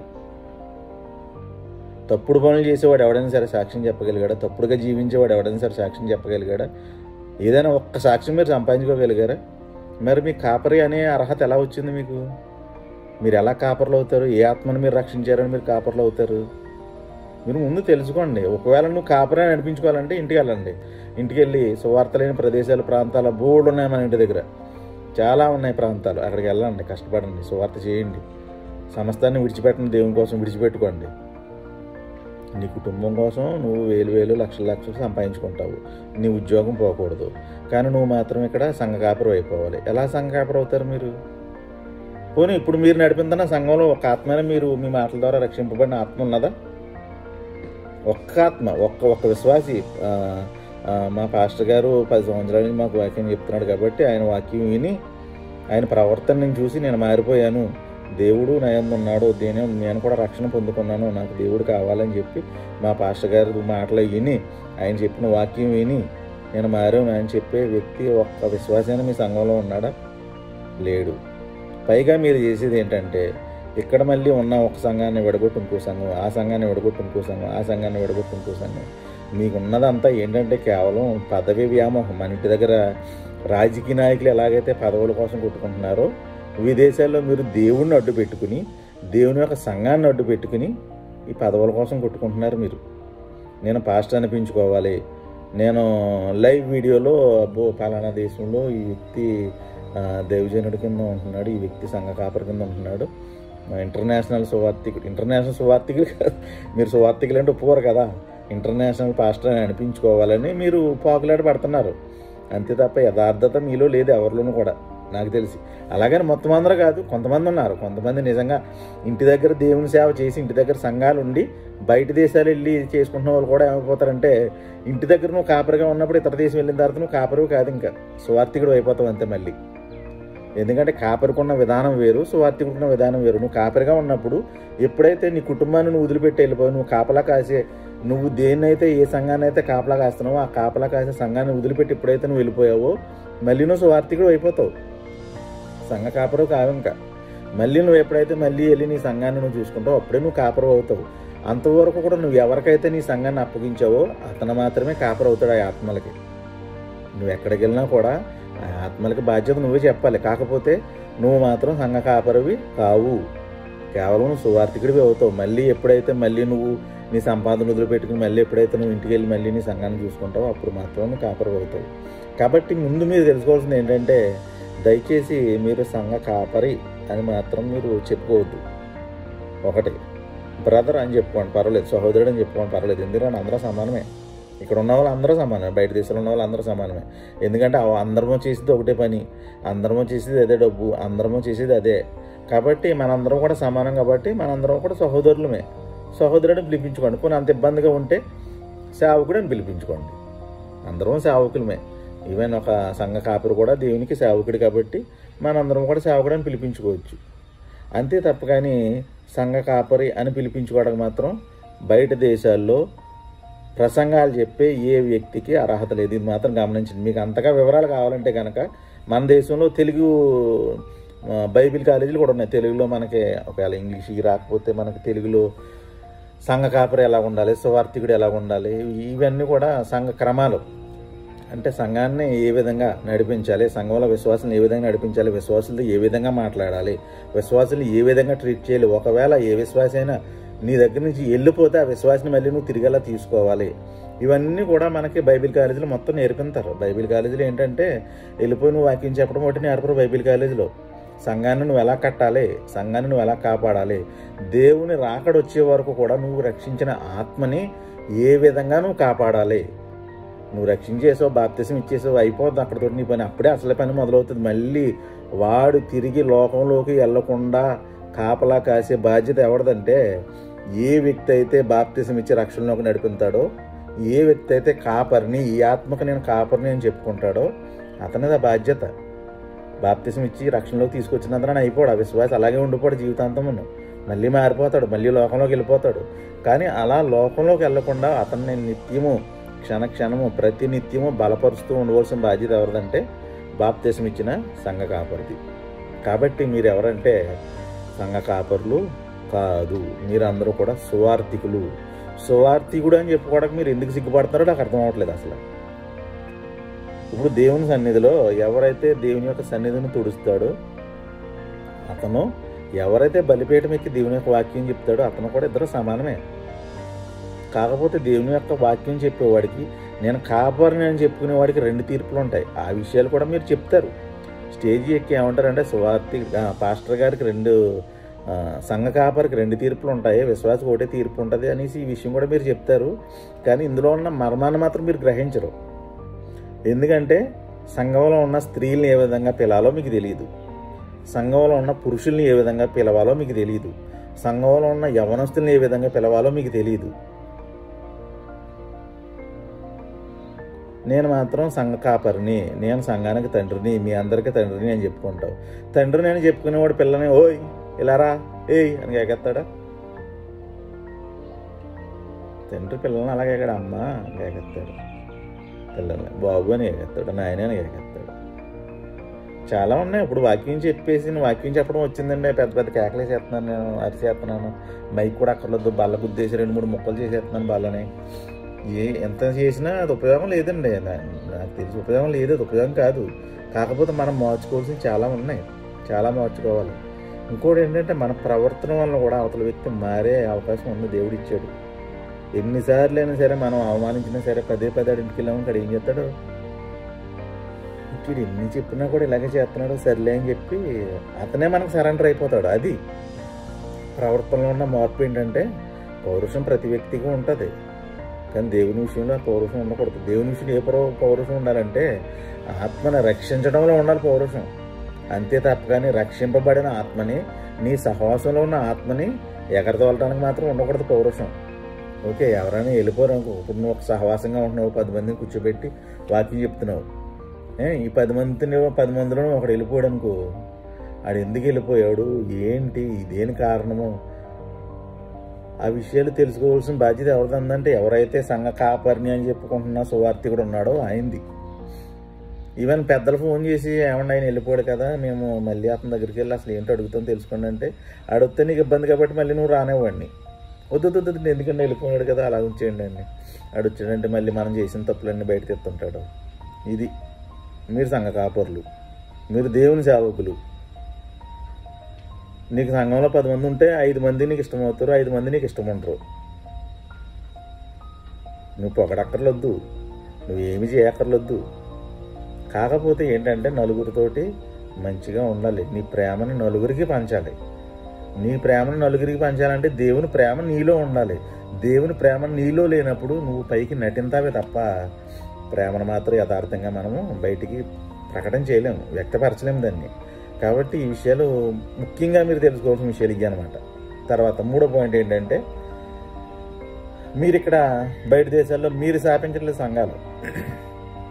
తప్పుడు పనులు చేసేవాడు ఎవడైనా సరే సాక్ష్యం చెప్పగలిగాడా తప్పుడుగా జీవించేవాడు ఎవడైనా సరే సాక్ష్యం చెప్పగలిగాడా ఏదైనా ఒక్క సాక్ష్యం మీరు సంపాదించుకోగలిగారా మరి మీ కాపరి అనే అర్హత ఎలా వచ్చింది మీకు మీరు ఎలా కాపర్లు అవుతారు ఏ ఆత్మను మీరు రక్షించారని మీరు కాపర్లు అవుతారు మీరు ముందు తెలుసుకోండి ఒకవేళ నువ్వు కాపరే నడిపించుకోవాలంటే ఇంటికి వెళ్ళండి ఇంటికి వెళ్ళి సువార్త లేని ప్రదేశాలు ప్రాంతాల బోర్డు ఉన్నాయి మన ఇంటి దగ్గర చాలా ఉన్నాయి ప్రాంతాలు అక్కడికి వెళ్ళండి కష్టపడండి సువార్త చేయండి సమస్తాన్ని విడిచిపెట్టండి దేవుని కోసం విడిచిపెట్టుకోండి నీ కుటుంబం కోసం నువ్వు వేలు వేలు లక్షల లక్షలు సంపాదించుకుంటావు నీ ఉద్యోగం పోకూడదు కానీ నువ్వు మాత్రం ఇక్కడ సంఘ కాపురం అయిపోవాలి ఎలా సంఘ కాపురం అవుతారు మీరు పోనీ ఇప్పుడు మీరు నడిపిస్తున్న సంఘంలో ఒక ఆత్మైన మీరు మీ మాటల ద్వారా రక్షింపబడిన ఆత్మ ఉన్నదా ఒక్క ఆత్మ ఒక్క ఒక్క విశ్వాసి ఆ, ఆ, మా పాస్టర్ గారు పది సంవత్సరాల నుంచి మాకు వాక్యం చెప్తున్నాడు కాబట్టి ఆయన వాక్యం విని ఆయన ప్రవర్తనని చూసి నేను మారిపోయాను దేవుడు నయందు ఉన్నాడు దేని నేను కూడా రక్షణ పొందుకున్నాను నాకు దేవుడు కావాలని చెప్పి మా పాస్టర్ గారు మాటలు విని ఆయన చెప్పిన వాక్యం విని నేను మారాను అని చెప్పే వ్యక్తి ఒక్క విశ్వాసాన్ని మీ సంఘంలో ఉన్నాడా లేడు పైగా మీరు చేసేది ఏంటంటే ఇక్కడ మళ్ళీ ఉన్న ఒక సంఘాన్ని విడగొట్టి ఇంకో సంఘం ఆ సంఘాన్ని విడగొట్టి ఇంకో సంఘం ఆ సంఘాన్ని విడగొట్టి ఇంకో సంఘం మీకు ఉన్నదంతా ఏంటంటే కేవలం పదవి వ్యామోహం మన ఇంటి దగ్గర రాజకీయ నాయకులు ఎలాగైతే పదవుల కోసం కొట్టుకుంటున్నారో విదేశాల్లో మీరు దేవుణ్ణి అడ్డు పెట్టుకుని దేవుని యొక్క సంఘాన్ని అడ్డు పెట్టుకుని ఈ పదవుల కోసం కొట్టుకుంటున్నారు మీరు నేను పాస్టర్ అనిపించుకోవాలి నేను లైవ్ వీడియోలో అబ్బో పలానా దేశంలో ఈ వ్యక్తి ఆ, దైవజనుడి కింద ఉంటున్నాడు ఈ వ్యక్తి సంఘ కాపరి కింద ఉంటున్నాడు ఆ, ఇంటర్నేషనల్ సువార్థికుడు ఇంటర్నేషనల్ సువార్థికులు కాదు మీరు సువార్థికులు అంటే ఒప్పుకోరు కదా ఇంటర్నేషనల్ పాస్టర్ అని అనిపించుకోవాలని మీరు పాకులాట పడుతున్నారు అంతే తప్ప యథార్థత మీలో లేదు ఎవరిలోనూ కూడా నాకు తెలిసి అలాగని మొత్తం అందరూ కాదు కొంతమంది ఉన్నారు కొంతమంది నిజంగా ఇంటి దగ్గర దేవుని సేవ చేసి ఇంటి దగ్గర సంఘాలు ఉండి బయట దేశాలు వెళ్ళి చేసుకుంటున్న వాళ్ళు కూడా ఏమైపోతారంటే ఇంటి దగ్గర నువ్వు కాపరిగా ఉన్నప్పుడు ఇతర దేశం వెళ్ళిన తర్వాత నువ్వు కాపరివి కాదు ఇంకా సువార్థికుడు అయిపోతావు అంతే మళ్ళీ ఎందుకంటే కాపరికున్న విధానం వేరు సువార్థికుడున్న విధానం వేరు నువ్వు కాపరిగా ఉన్నప్పుడు ఎప్పుడైతే నీ కుటుంబాన్ని నువ్వు వదిలిపెట్టి వెళ్ళిపోయి నువ్వు కాపలా కాసే నువ్వు దేన్నైతే ఏ సంఘాన్ని అయితే కాపలా కాస్తున్నావో ఆ కాపలా కాసే సంఘాన్ని వదిలిపెట్టి ఎప్పుడైతే నువ్వు వెళ్ళిపోయావో మళ్ళీ నువ్వు సువార్థికుడు అయిపోతావు సంఘ కాపరు కావు ఇంకా మళ్ళీ నువ్వు ఎప్పుడైతే మళ్ళీ వెళ్ళి నీ సంఘాన్ని నువ్వు చూసుకుంటావు అప్పుడే నువ్వు కాపరు అవుతావు అంతవరకు కూడా నువ్వు ఎవరికైతే నీ సంఘాన్ని అప్పగించావో అతను మాత్రమే కాపరు అవుతాడు ఆ ఆత్మలకి నువ్వు ఎక్కడికి వెళ్ళినా కూడా ఆ ఆత్మలకి బాధ్యత నువ్వే చెప్పాలి కాకపోతే నువ్వు మాత్రం సంఘ కాపరివి కావు కేవలం నువ్వు సువార్థికుడివి అవుతావు మళ్ళీ ఎప్పుడైతే మళ్ళీ నువ్వు నీ సంపాదన వదిలిపెట్టుకుని మళ్ళీ ఎప్పుడైతే నువ్వు ఇంటికి వెళ్ళి మళ్ళీ నీ సంఘాన్ని చూసుకుంటావో అప్పుడు మాత్రం నువ్వు కాపరి అవుతావు కాబట్టి ముందు మీరు తెలుసుకోవాల్సింది ఏంటంటే దయచేసి మీరు సంఘ కాపరి అని మాత్రం మీరు చెప్పుకోవద్దు ఒకటి బ్రదర్ అని చెప్పుకోండి పర్వాలేదు సహోదరుడు అని చెప్పుకోండి పర్వాలేదు ఎందుకంటే అందరూ సమానమే ఇక్కడ ఉన్న వాళ్ళు అందరూ సమానమే బయట దేశంలో ఉన్న వాళ్ళు అందరూ సమానమే ఎందుకంటే ఆ అందరము చేసేది ఒకటే పని అందరము చేసేది అదే డబ్బు అందరము చేసేది అదే కాబట్టి మనందరం కూడా సమానం కాబట్టి మనందరం కూడా సహోదరులమే సహోదరుడిని పిలిపించుకోండి పోనీ అంత ఇబ్బందిగా ఉంటే సేవకుడిని పిలిపించుకోండి అందరం సేవకులమే ఈవెన్ ఒక సంఘ కాపురు కూడా దేవునికి సేవకుడు కాబట్టి మనందరం కూడా సేవకుడని పిలిపించుకోవచ్చు అంతే తప్ప కానీ సంఘ కాపరి అని పిలిపించుకోవడానికి మాత్రం బయట దేశాల్లో ప్రసంగాలు చెప్పే ఏ వ్యక్తికి అర్హత లేదు ఇది మాత్రం గమనించండి మీకు అంతగా వివరాలు కావాలంటే కనుక మన దేశంలో తెలుగు ఆ, బైబిల్ కాలేజీలు కూడా ఉన్నాయి తెలుగులో మనకి ఒకవేళ ఇంగ్లీష్కి రాకపోతే మనకి తెలుగులో సంఘ కాపరి ఎలా ఉండాలి సువార్థికుడు ఎలా ఉండాలి ఇవన్నీ కూడా సంఘ క్రమాలు అంటే సంఘాన్ని ఏ విధంగా నడిపించాలి సంఘంలో విశ్వాసాలను ఏ విధంగా నడిపించాలి విశ్వాసులతో ఏ విధంగా మాట్లాడాలి విశ్వాసులు ఏ విధంగా ట్రీట్ చేయాలి ఒకవేళ ఏ విశ్వాస అయినా నీ దగ్గర నుంచి వెళ్ళిపోతే ఆ విశ్వాసాన్ని మళ్ళీ నువ్వు తిరిగేలా తీసుకోవాలి ఇవన్నీ కూడా మనకి బైబిల్ కాలేజీలో మొత్తం నేర్పుతారు బైబిల్ కాలేజీలో ఏంటంటే వెళ్ళిపోయి నువ్వు వాక్యం చెప్పడం ఒకటి నేర్పరు బైబిల్ కాలేజీలో సంఘాన్ని నువ్వు ఎలా కట్టాలి సంఘాన్ని నువ్వు ఎలా కాపాడాలి దేవుని రాకడ వచ్చే వరకు కూడా నువ్వు రక్షించిన ఆత్మని ఏ విధంగా నువ్వు కాపాడాలి నువ్వు రక్షించేసావు బాప్తిసం ఇచ్చేసావు అయిపోద్ది అక్కడతో నీ పని అప్పుడే అసలు పని మొదలవుతుంది మళ్ళీ వాడు తిరిగి లోకంలోకి వెళ్లకుండా కాపలా కాసే బాధ్యత ఎవరిదంటే ఏ వ్యక్తి అయితే బాప్తిసం ఇచ్చి రక్షణలోకి నడిపిస్తాడో ఏ వ్యక్తి అయితే కాపరిని ఈ ఆత్మకు నేను కాపరిని అని చెప్పుకుంటాడో అతనిది ఆ బాధ్యత బాప్తిసం ఇచ్చి రక్షణలోకి తీసుకొచ్చినందున అయిపోడు ఆ విశ్వాసం అలాగే ఉండిపోడు జీవితాంతమును మళ్ళీ మారిపోతాడు మళ్ళీ లోకంలోకి వెళ్ళిపోతాడు కానీ అలా లోకంలోకి వెళ్లకుండా అతన్ని నిత్యము క్షణ క్షణము ప్రతి నిత్యము బలపరుస్తూ ఉండవలసిన బాధ్యత ఎవరిదంటే బాప్తిసం ఇచ్చిన సంఘ కాపరిది కాబట్టి మీరు ఎవరంటే సంఘ కాపరులు కాదు మీరందరూ కూడా సువార్థికులు సువార్థికుడు అని చెప్పుకోవడానికి మీరు ఎందుకు సిగ్గుపడతారో నాకు అర్థం అవ్వట్లేదు అసలు ఇప్పుడు దేవుని సన్నిధిలో ఎవరైతే దేవుని యొక్క సన్నిధిని తుడుస్తాడో అతను ఎవరైతే బలిపీఠం ఎక్కి దేవుని యొక్క వాక్యం చెప్తాడో అతను కూడా ఇద్దరు సమానమే కాకపోతే దేవుని యొక్క వాక్యం చెప్పేవాడికి నేను కాపరిని అని చెప్పుకునేవాడికి రెండు తీర్పులు ఉంటాయి ఆ విషయాలు కూడా మీరు చెప్తారు స్టేజ్ ఎక్కి ఏమంటారంటే సువార్తి ఆ, పాస్టర్ గారికి రెండు ఆ, సంఘ కాపరికి రెండు తీర్పులు ఉంటాయి విశ్వాసకు ఒకటే తీర్పు ఉంటుంది అనేసి ఈ విషయం కూడా మీరు చెప్తారు కానీ ఇందులో ఉన్న మర్మాన్ని మాత్రం మీరు గ్రహించరు ఎందుకంటే సంఘంలో ఉన్న స్త్రీల్ని ఏ విధంగా పిలాలో మీకు తెలియదు సంఘంలో ఉన్న పురుషుల్ని ఏ విధంగా పిలవాలో మీకు తెలియదు సంఘంలో ఉన్న యవనస్తుల్ని ఏ విధంగా పిలవాలో మీకు తెలియదు నేను మాత్రం సంఘ కాపరిని నేను సంఘానికి తండ్రిని మీ అందరికీ తండ్రిని అని చెప్పుకుంటావు తండ్రిని అని చెప్పుకునేవాడు పిల్లని ఓయ్ ఇలారా ఏయ్ అని కేకెత్తాడా తండ్రి పిల్లల్ని అలాగే ఎక్కడ అమ్మ అని కేకెత్తాడు పిల్లల్ని బాబు అని కేకెత్తాడు నాయన అని కేకెత్తాడు చాలా ఉన్నాయి ఇప్పుడు వాక్యం చెప్పేసి నువ్వు వాక్యం చెప్పడం వచ్చిందండి పెద్ద పెద్ద కేకలు చేస్తున్నాను నేను అరిచేస్తున్నాను మైక్ కూడా అక్కర్లేదు బల్ల గుద్దేసి రెండు మూడు ముక్కలు చేసేస్తున్నాను బల్లని ఏ ఎంత చేసినా అది ఉపయోగం లేదండి నా- నాకు తెలిసి ఉపయోగం లేదు అది ఉపయోగం కాదు కాకపోతే మనం మార్చుకోవాల్సినవి చాలా ఉన్నాయి చాలా మార్చుకోవాలి ఇంకోటి ఏంటంటే మన ప్రవర్తన వల్ల కూడా అవతల వ్యక్తి మారే అవకాశం ఉంది దేవుడు ఇచ్చాడు ఎన్నిసార్లు అయినా సరే మనం అవమానించినా సరే పదే పదే ఇంటికి వెళ్ళాము ఇక్కడ ఏం చేస్తాడు ఇక్కడ ఎన్ని చెప్పినా కూడా ఇలాగే చేస్తున్నాడు సర్లే అని చెప్పి అతనే మనకు సరెండర్ అయిపోతాడు అది ప్రవర్తనలో ఉన్న మార్పు ఏంటంటే పౌరుషం ప్రతి వ్యక్తికి ఉంటుంది కానీ దేవుని విషయంలో ఆ పౌరుషం ఉండకూడదు దేవుని విషయంలో ఏ పౌర పౌరుషం ఉండాలంటే ఆత్మని రక్షించడంలో ఉండాలి పౌరుషం అంతే తప్ప కానీ రక్షింపబడిన ఆత్మని నీ సహవాసంలో ఉన్న ఆత్మని ఎగరదోలడానికి మాత్రం ఉండకూడదు పౌరుషం ఓకే ఎవరైనా వెళ్ళిపోరు అనుకో ఇప్పుడు నువ్వు ఒక సహవాసంగా ఉంటున్నావు పది మందిని కూర్చోబెట్టి వాక్యం చెప్తున్నావు ఏ, ఈ పది మందిని పది మందిలో ఒకడు వెళ్ళిపోయాడు అనుకో ఆడు ఎందుకు వెళ్ళిపోయాడు ఏంటి దేని కారణము ఆ విషయాలు తెలుసుకోవాల్సిన బాధ్యత ఎవరిదందంటే ఎవరైతే సంఘ కాపరిని అని చెప్పుకుంటున్న సువార్థికుడు ఉన్నాడో ఆయనది ఈవెన్ పెద్దలు ఫోన్ చేసి ఏమన్నా ఆయన వెళ్ళిపోయాడు కదా మేము మళ్ళీ అతని దగ్గరికి వెళ్ళి అసలు ఏంటో అడుగుతాం తెలుసుకోండి అంటే ఆడొస్తే నీకు ఇబ్బంది కాబట్టి మళ్ళీ నువ్వు రానివ్వండి వద్దు వద్దు వద్దు, ఎందుకంటే వెళ్ళిపోయాడు కదా అలా ఉంచేయండి అండి ఆడొచ్చాడంటే మళ్ళీ మనం చేసిన తప్పులన్నీ బయట తెస్తుంటాడు ఇది మీరు సంఘ కాపరులు మీరు దేవుని సేవకులు నీకు సంఘంలో పది మంది ఉంటే ఐదు మంది నీకు ఇష్టమవుతారు ఐదు మంది నీకు ఇష్టం ఉండరు నువ్వు పొగడక్కర్లొద్దు నువ్వు ఏమి చేయక్కర్లొద్దు కాకపోతే ఏంటంటే నలుగురితోటి మంచిగా ఉండాలి నీ ప్రేమను నలుగురికి పంచాలి నీ ప్రేమను నలుగురికి పంచాలంటే దేవుని ప్రేమ నీలో ఉండాలి దేవుని ప్రేమ నీలో లేనప్పుడు నువ్వు పైకి నటింతావే తప్ప ప్రేమను మాత్రం యథార్థంగా మనము బయటికి ప్రకటన చేయలేము వ్యక్తపరచలేము దాన్ని కాబట్టి ఈ విషయాలు ముఖ్యంగా మీరు తెలుసుకోవాల్సిన విషయాలు ఇవి అనమాట తర్వాత మూడో పాయింట్ ఏంటంటే మీరు ఇక్కడ బయట దేశాల్లో మీరు స్థాపించలేదు సంఘాలు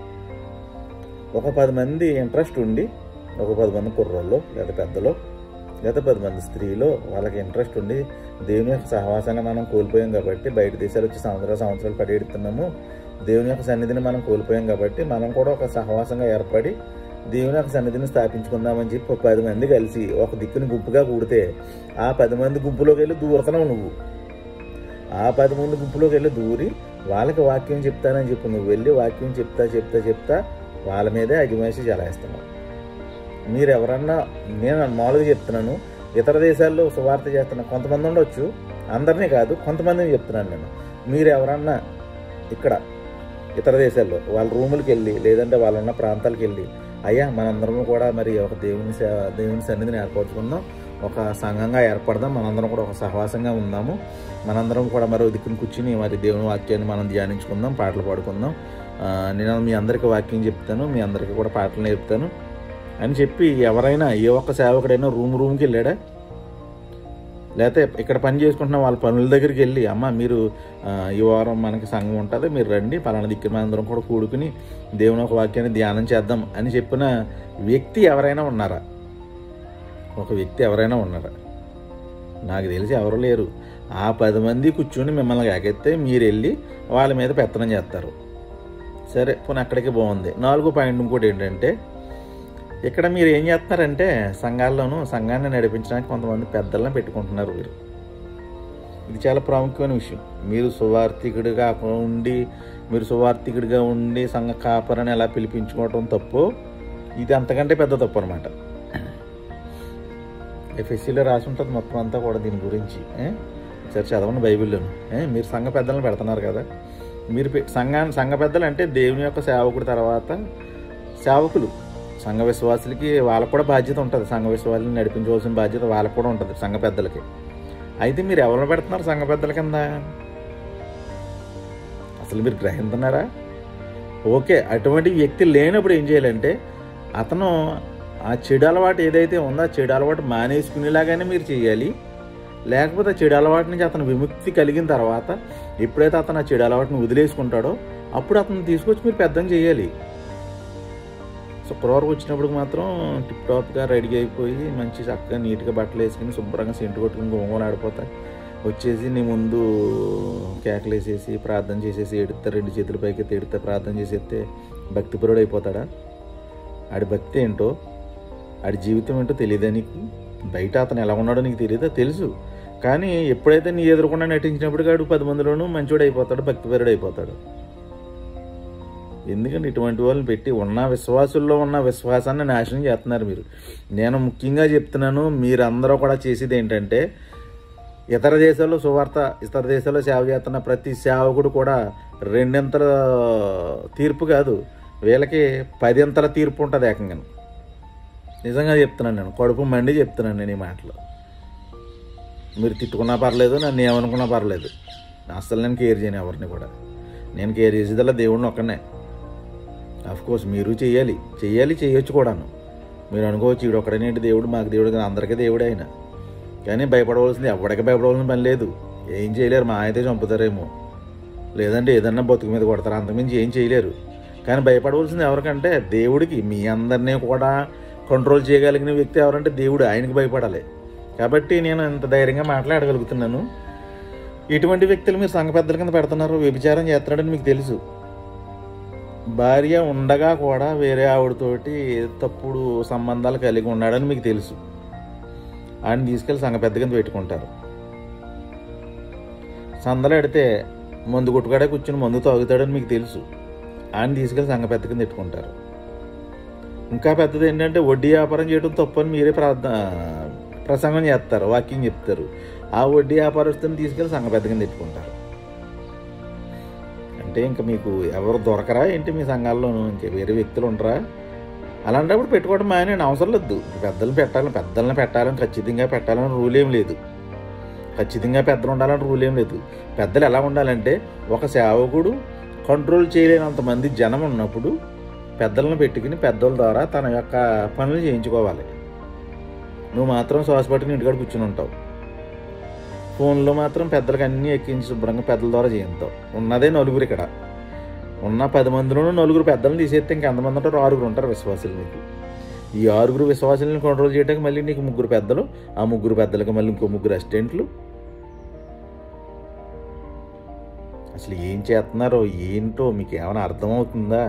ఒక పది మంది ఇంట్రెస్ట్ ఉండి ఒక పది మంది కుర్రోళ్ళు లేదా పెద్దలు లేదా పది మంది స్త్రీలు వాళ్ళకి ఇంట్రెస్ట్ ఉండి దేవుని యొక్క సహవాసంగా మనం కోల్పోయాం కాబట్టి బయట దేశాలు వచ్చి సంవత్సరాలు సంవత్సరాలు పడేడుతున్నాము దేవుని యొక్క సన్నిధిని మనం కోల్పోయాం కాబట్టి మనం కూడా ఒక సహవాసంగా ఏర్పడి దేవుని యొక్క సన్నిధిని స్థాపించుకుందామని చెప్పి ఒక పది మంది కలిసి ఒక దిక్కుని గుంపుగా కూడితే ఆ పది మంది గుంపులోకి వెళ్ళి దూరుతున్నావు నువ్వు ఆ పది మంది గుంపులోకి వెళ్ళి దూరి వాళ్ళకి వాక్యం చెప్తానని చెప్పి నువ్వు వెళ్ళి వాక్యం చెప్తా చెప్తా చెప్తా వాళ్ళ మీదే అజమాయిషి చలాయిస్తున్నావు మీరు ఎవరన్నా నేను మామూలుగా చెప్తున్నాను ఇతర దేశాల్లో సువార్త చేస్తున్న కొంతమంది ఉండొచ్చు అందరినీ కాదు కొంతమందిని చెప్తున్నాను నేను మీరు ఎవరన్నా ఇక్కడ ఇతర దేశాల్లో వాళ్ళ రూములకి వెళ్ళి లేదంటే వాళ్ళు ఉన్న ప్రాంతాలకు వెళ్ళి అయ్యా మనందరము కూడా మరి ఒక దేవుని సే- దేవుని సన్నిధిని ఏర్పరచుకుందాం ఒక సంఘంగా ఏర్పడదాం మనందరం కూడా ఒక సహవాసంగా ఉందాము మనందరం కూడా మరో దిక్కుని కూర్చుని మరి దేవుని వాక్యాన్ని మనం ధ్యానించుకుందాం పాటలు పాడుకుందాం ఆ, నేను మీ అందరికీ వాక్యం చెప్తాను మీ అందరికీ కూడా పాటలు నేర్పుతాను అని చెప్పి ఎవరైనా ఏ ఒక్క సేవకుడైనా రూమ్ రూమ్కి వెళ్ళాడా లేకపోతే ఇక్కడ పని చేసుకుంటున్న వాళ్ళ పనుల దగ్గరికి వెళ్ళి అమ్మ మీరు ఆ, ఈ వారం మనకి సంఘం ఉంటుంది మీరు రండి పలానా దిక్కు మనందరం కూడా కూడుకుని దేవుని ఒక వాక్యాన్ని ధ్యానం చేద్దాం అని చెప్పిన వ్యక్తి ఎవరైనా ఉన్నారా ఒక వ్యక్తి ఎవరైనా ఉన్నారా నాకు తెలిసి ఎవరు లేరు ఆ పది మంది కూర్చొని మిమ్మల్ని కాకెత్తే మీరు వెళ్ళి వాళ్ళ మీద పెత్తనం చేస్తారు సరే పోనీ అక్కడికి బాగుంది నాలుగో పాయింట్ ఇంకోటి ఏంటంటే ఇక్కడ మీరు ఏం చేస్తున్నారంటే సంఘాల్లోనూ సంఘాన్ని నడిపించడానికి కొంతమంది పెద్దలను పెట్టుకుంటున్నారు మీరు ఇది చాలా ప్రాముఖ్యమైన విషయం మీరు సువార్థికుడిగా ఉండి మీరు సువార్థికుడిగా ఉండి సంఘ కాపరని ఎలా పిలిపించుకోవటం తప్పు ఇది అంతకంటే పెద్ద తప్పు అనమాట ఎఫ్ఎస్సీలో రాసి ఉంటుంది మొత్తం అంతా కూడా దీని గురించి ఏ? ఒకసారి చదవండి బైబిల్లోను ఏ? మీరు సంఘ పెద్దలను పెడుతున్నారు కదా మీరు పె- సంఘాన్ని సంఘ పెద్దలు అంటే దేవుని యొక్క సేవకుడి తర్వాత సేవకులు సంఘ విశ్వాసులకి వాళ్ళకు కూడా బాధ్యత ఉంటుంది సంఘ విశ్వాసాలను నడిపించవలసిన బాధ్యత వాళ్ళకు కూడా ఉంటుంది సంఘ పెద్దలకి అయితే మీరు ఎవరిని పెడుతున్నారు సంఘ పెద్దల కింద అసలు మీరు గ్రహిస్తున్నారా ఓకే అటువంటి వ్యక్తి లేనప్పుడు ఏం చేయాలంటే అతను ఆ చెడు అలవాటు ఏదైతే ఉందో ఆ చెడు అలవాటు మానేసుకునేలాగానే మీరు చేయాలి లేకపోతే ఆ చెడు అలవాటు నుంచి అతను విముక్తి కలిగిన తర్వాత ఎప్పుడైతే అతను ఆ చెడు అలవాటుని వదిలేసుకుంటాడో అప్పుడు అతను తీసుకొచ్చి మీరు పెద్దని చేయాలి శుక్రవారం వచ్చినప్పుడు మాత్రం టిప్ టాప్గా రెడీ అయిపోయి మంచి చక్కగా నీట్గా బట్టలు వేసుకుని శుభ్రంగా సెంటు కొట్టుకుని గొంగలు ఆడిపోతాయి వచ్చేసి నీ ముందు కేకలు వేసేసి ప్రార్థన చేసేసి ఎడితే రెండు చేతుల పైకి ఎడితే ప్రార్థన చేసేస్తే భక్తిపరుడు అయిపోతాడా ఆడి భక్తి ఏంటో ఆడి జీవితం ఏంటో తెలియదా నీకు బయట అతను ఎలా ఉన్నాడో నీకు తెలియదా తెలుసు కానీ ఎప్పుడైతే నీ ఎదురుకుండా నటించినప్పుడు కాడు పది మందిలోనూ మంచోడు అయిపోతాడు భక్తిపరుడు అయిపోతాడు ఎందుకంటే ఇటువంటి వాళ్ళని పెట్టి ఉన్న విశ్వాసుల్లో ఉన్న విశ్వాసాన్ని నాశనం చేస్తున్నారు మీరు నేను ముఖ్యంగా చెప్తున్నాను మీరందరూ కూడా చేసేది ఏంటంటే ఇతర దేశాల్లో సువార్త ఇతర దేశాల్లో సేవ చేస్తున్న ప్రతి సేవకుడు కూడా రెండింతల తీర్పు కాదు వీళ్ళకి పదింతల తీర్పు ఉంటుంది ఏకంగా నిజంగా చెప్తున్నాను నేను కడుపు మండి చెప్తున్నాను నేను ఈ మాటలు మీరు తిట్టుకున్నా పర్లేదు నన్ను ఏమనుకున్నా పర్లేదు అసలు నేను కేర్ చేయను ఎవరిని కూడా నేను కేర్ చేసేదల్లా దేవుడిని ఒక్కనే అఫ్ కోర్స్ మీరు చేయాలి చేయాలి చేయొచ్చు కూడాను మీరు అనుకోవచ్చు ఈడు ఒక్కడనేంటి దేవుడు మాకు దేవుడు కదా అందరికీ దేవుడే ఆయన కానీ భయపడవలసింది ఎవరికి భయపడవలసిన పని లేదు ఏం చేయలేరు మా అయితే చంపుతారేమో లేదంటే ఏదన్నా బతుకు మీద కొడతారు అంతకుమించి ఏం చేయలేరు కానీ భయపడవలసింది ఎవరికంటే దేవుడికి మీ అందరినీ కూడా కంట్రోల్ చేయగలిగిన వ్యక్తి ఎవరంటే దేవుడు ఆయనకి భయపడాలి కాబట్టి నేను ఇంత ధైర్యంగా మాట్లాడగలుగుతున్నాను ఇటువంటి వ్యక్తులు మీరు సంఘ పెద్దల కింద పెడుతున్నారు వ్యభిచారం చేస్తున్నాడని మీకు తెలుసు భార్య ఉండగా కూడా వేరే ఆవిడతోటి తప్పుడు సంబంధాలు కలిగి ఉన్నాడని మీకు తెలుసు ఆయన తీసుకెళ్ళి సంఘ పెద్ద కింద పెట్టుకుంటారు సందలు ఎడితే మందు గుట్టుకాడే కూర్చుని మందు తాగుతాడని మీకు తెలుసు ఆయన తీసుకెళ్ళి సంఘ పెద్ద కింద పెట్టుకుంటారు ఇంకా పెద్దది ఏంటంటే వడ్డీ వ్యాపారం చేయడం తప్పని మీరే ప్రార్థ ప్రసంగం చేస్తారు వాకింగ్ చెప్తారు ఆ వడ్డీ వ్యాపారస్తుని తీసుకెళ్ళి సంఘ పెద్ద కింద పెట్టుకుంటారు అంటే ఇంకా మీకు ఎవరు దొరకరా ఏంటి మీ సంఘాల్లోనూ ఇంకా వేరే వ్యక్తులు ఉండరా అలాంటప్పుడు పెట్టుకోవడం మానేయండి అవసరం లేదు పెద్దలు పెట్టాలని పెద్దలను పెట్టాలని ఖచ్చితంగా పెట్టాలని రూల్ ఏం లేదు ఖచ్చితంగా పెద్దలు ఉండాలని రూల్ ఏం లేదు పెద్దలు ఎలా ఉండాలంటే ఒక సేవకుడు కంట్రోల్ చేయలేనంత మంది జనం ఉన్నప్పుడు పెద్దలను పెట్టుకుని పెద్దల ద్వారా తన యొక్క పనులు చేయించుకోవాలి నువ్వు మాత్రం శ్వాస పట్టుకుని ఇంటికాడ కూర్చుని ఉంటావు ఫోన్లో మాత్రం పెద్దలకు అన్నీ ఎక్కించి శుభ్రంగా పెద్దల ద్వారా చేయించావు ఉన్నదే నలుగురు ఇక్కడ ఉన్న పది మందిలోనూ నలుగురు పెద్దలను తీసేస్తే ఇంక ఎంతమంది ఉంటారు ఆరుగురు ఉంటారు విశ్వాసులు నీకు ఈ ఆరుగురు విశ్వాసాలను కంట్రోల్ చేయడానికి మళ్ళీ నీకు ముగ్గురు పెద్దలు ఆ ముగ్గురు పెద్దలకి మళ్ళీ ఇంకో ముగ్గురు అసిస్టెంట్లు అసలు ఏం చేస్తున్నారో ఏంటో మీకు ఏమైనా అర్థమవుతుందా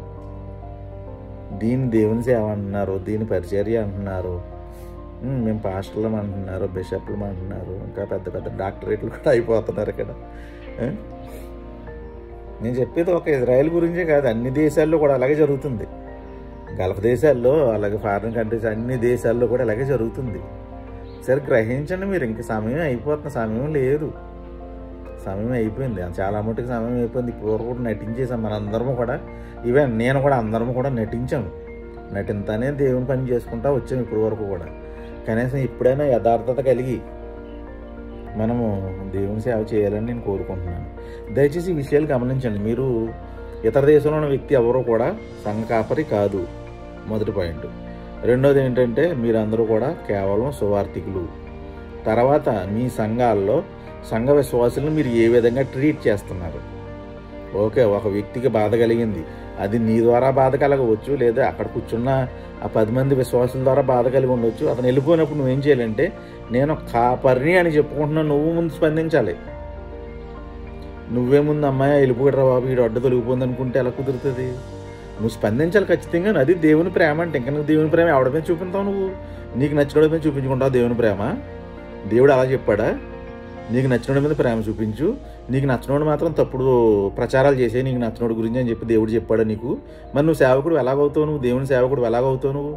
దీని దేవుని సేవ అంటున్నారు దీని పరిచర్య అంటున్నారు ఉమ్, మేము పాస్టర్లం అంటున్నారు బిషప్లం అంటున్నారు ఇంకా పెద్ద పెద్ద డాక్టరేట్లు కూడా అయిపోతున్నారు ఇక్కడ ఆ? నేను చెప్పేది ఒక ఇజ్రాయెల్ గురించే కాదు అన్ని దేశాల్లో కూడా అలాగే జరుగుతుంది గల్ఫ్ దేశాల్లో అలాగే ఫారిన్ కంట్రీస్ అన్ని దేశాల్లో కూడా అలాగే జరుగుతుంది సరే గ్రహించండి మీరు ఇంక సమయం అయిపోతున్న సమయం లేదు సమయం అయిపోయింది చాలా మటుకు సమయం అయిపోయింది ఇప్పుడు వరకు కూడా నటించేసాం మనందరము కూడా ఈవెన్ నేను కూడా అందరం కూడా నటించాము నటింతానే దేవుని పని చేసుకుంటా వచ్చాము ఇప్పటి వరకు కూడా కనీసం ఇప్పుడైనా యథార్థత కలిగి మనము దేవుని సేవ చేయాలని నేను కోరుకుంటున్నాను దయచేసి ఈ విషయాలు గమనించండి మీరు ఇతర దేశంలో ఉన్న వ్యక్తి ఎవరో కూడా సంఘ కాపరి కాదు మొదటి పాయింట్ రెండోది ఏంటంటే మీరందరూ కూడా కేవలం సువార్థికులు తర్వాత మీ సంఘాల్లో సంఘ విశ్వాసులను మీరు ఏ విధంగా ట్రీట్ చేస్తున్నారు ఓకే ఒక వ్యక్తికి బాధ కలిగింది అది నీ ద్వారా బాధ కలగవచ్చు లేదా అక్కడ కూర్చున్న ఆ పది మంది విశ్వాసుల ద్వారా బాధ కలిగి ఉండొచ్చు అతను వెళ్ళిపోయినప్పుడు నువ్వేం చేయాలంటే నేను కాపరిని అని చెప్పుకుంటున్నా నువ్వు ముందు స్పందించాలి నువ్వే ముందు అమ్మాయి వెళ్ళిపోయాడు బాబు వీడు అడ్డు తొలగిపోయింది అనుకుంటే ఎలా కుదురుతుంది నువ్వు స్పందించాలి ఖచ్చితంగా అది దేవుని ప్రేమ అంటే ఇంకా నువ్వు దేవుని ప్రేమ ఎవడ మీద చూపించావు నువ్వు నీకు నచ్చిన మీద చూపించుకుంటావు దేవుని ప్రేమ దేవుడు అలా చెప్పాడా నీకు నచ్చినోడి మీద ప్రేమ చూపించు నీకు నచ్చినోడు మాత్రం తప్పుడు ప్రచారాలు చేసే నీకు నచ్చినోడు గురించి అని చెప్పి దేవుడు చెప్పాడా నీకు మరి నువ్వు సేవకుడు ఎలాగవుతావు నువ్వు దేవుని సేవకుడు ఎలాగవుతావు నువ్వు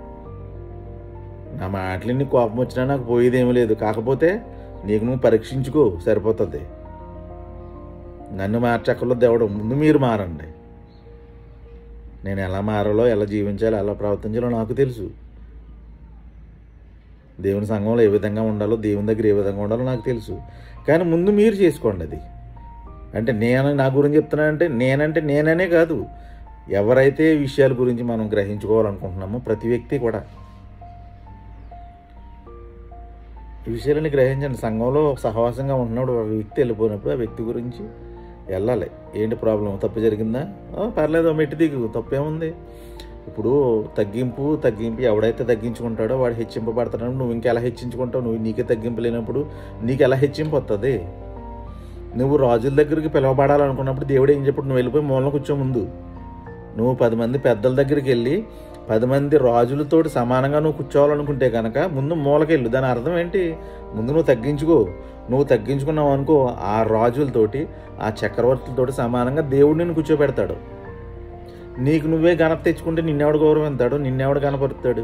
నా మాటలు నీకు కోపం వచ్చినా నాకు పోయేదేమీ లేదు కాకపోతే నీకు నువ్వు పరీక్షించుకో సరిపోతుంది నన్ను మార్చక్కర్లో దేవుడు ముందు మీరు మారండి నేను ఎలా మారాలో ఎలా జీవించాలో ఎలా ప్రవర్తించాలో నాకు తెలుసు దేవుని సంఘంలో ఏ విధంగా ఉండాలో దేవుని దగ్గర ఏ విధంగా ఉండాలో నాకు తెలుసు కానీ ముందు మీరు చేసుకోండి అది అంటే నేను నా గురించి చెప్తున్నానంటే నేనంటే నేననే కాదు ఎవరైతే ఈ విషయాల గురించి మనం గ్రహించుకోవాలనుకుంటున్నామో ప్రతి వ్యక్తి కూడా ఈ విషయాలని గ్రహించండి సంఘంలో సహవాసంగా ఉంటున్నప్పుడు ఒక వ్యక్తి వెళ్ళిపోయినప్పుడు ఆ వ్యక్తి గురించి వెళ్ళాలి ఏంటి ప్రాబ్లం తప్పు జరిగిందా ఆ, పర్లేదు ఓ మెట్టి దిగు తప్పేముంది ఇప్పుడు తగ్గింపు తగ్గింపు ఎవడైతే తగ్గించుకుంటాడో వాడు హెచ్చింపబడతాడు నువ్వు ఇంకెలా హెచ్చించుకుంటావు నువ్వు నీకే తగ్గింపు లేనప్పుడు నీకు ఎలా హెచ్చింపు వస్తుంది నువ్వు రాజుల దగ్గరికి పిలవబడాలనుకున్నప్పుడు దేవుడు ఏం చెప్పాడు నువ్వు వెళ్ళిపోయి మూలన కూర్చో ముందు నువ్వు పది మంది పెద్దల దగ్గరికి వెళ్ళి పది మంది రాజులతోటి సమానంగా నువ్వు కూర్చోవాలనుకుంటే కనుక ముందు మూలకెళ్ళు దాని అర్థం ఏంటి ముందు నువ్వు తగ్గించుకో నువ్వు తగ్గించుకున్నావు అనుకో ఆ రాజులతోటి ఆ చక్రవర్తులతోటి సమానంగా దేవుడు నిన్ను కూర్చోబెడతాడు నీకు నువ్వే ఘనత తెచ్చుకుంటే నిన్నెవడు గౌరవిస్తాడు నిన్నెవడు కనపరుస్తాడు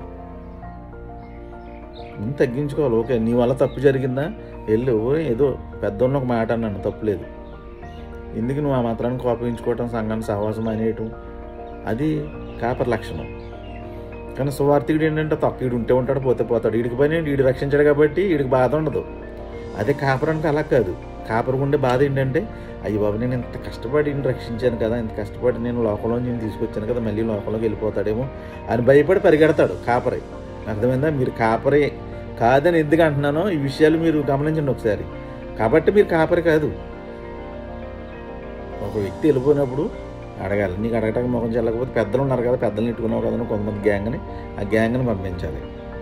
ముందు తగ్గించుకోవాలి ఓకే నీ వల్ల తప్పు జరిగిందా వెళ్ళు ఓ ఏదో పెద్దోళ్ళని ఒక మాట అన్నాను తప్పులేదు ఎందుకు నువ్వు ఆ మాత్రాన్ని కోపగించుకోవటం సంఘాన్ని సహవాసం అనేయటం అది కాపర్ లక్షణం కానీ సువార్థికుడు ఏంటంటే తక్కువ వీడు ఉంటే ఉంటాడు పోతే పోతాడు వీడికి పని వీడు రక్షించాడు కాబట్టి వీడికి బాధ ఉండదు అదే కాపర్ అంటే అలా కాదు కాపరికి ఉండే బాధ ఏంటంటే అయ్యి బాబు నేను ఇంత కష్టపడి ఈయన్ని రక్షించాను కదా ఇంత కష్టపడి నేను లోకంలో నేను తీసుకొచ్చాను కదా మళ్ళీ లోకంలోకి వెళ్ళిపోతాడేమో అని భయపడి పరిగెడతాడు కాపరి అర్థమైందా మీరు కాపరి కాదని ఎందుకు అంటున్నానో ఈ విషయాలు మీరు గమనించండి ఒకసారి కాబట్టి మీరు కాపరి కాదు ఒక వ్యక్తి వెళ్ళిపోయినప్పుడు అడగాలి నీకు అడగటానికి ముఖం చెల్లకపోతే పెద్దలు ఉన్నారు కదా పెద్దలు ఇట్టుకున్నావు కదా అని కొంతమంది గ్యాంగ్ని ఆ గ్యాంగ్ని పంపించాలి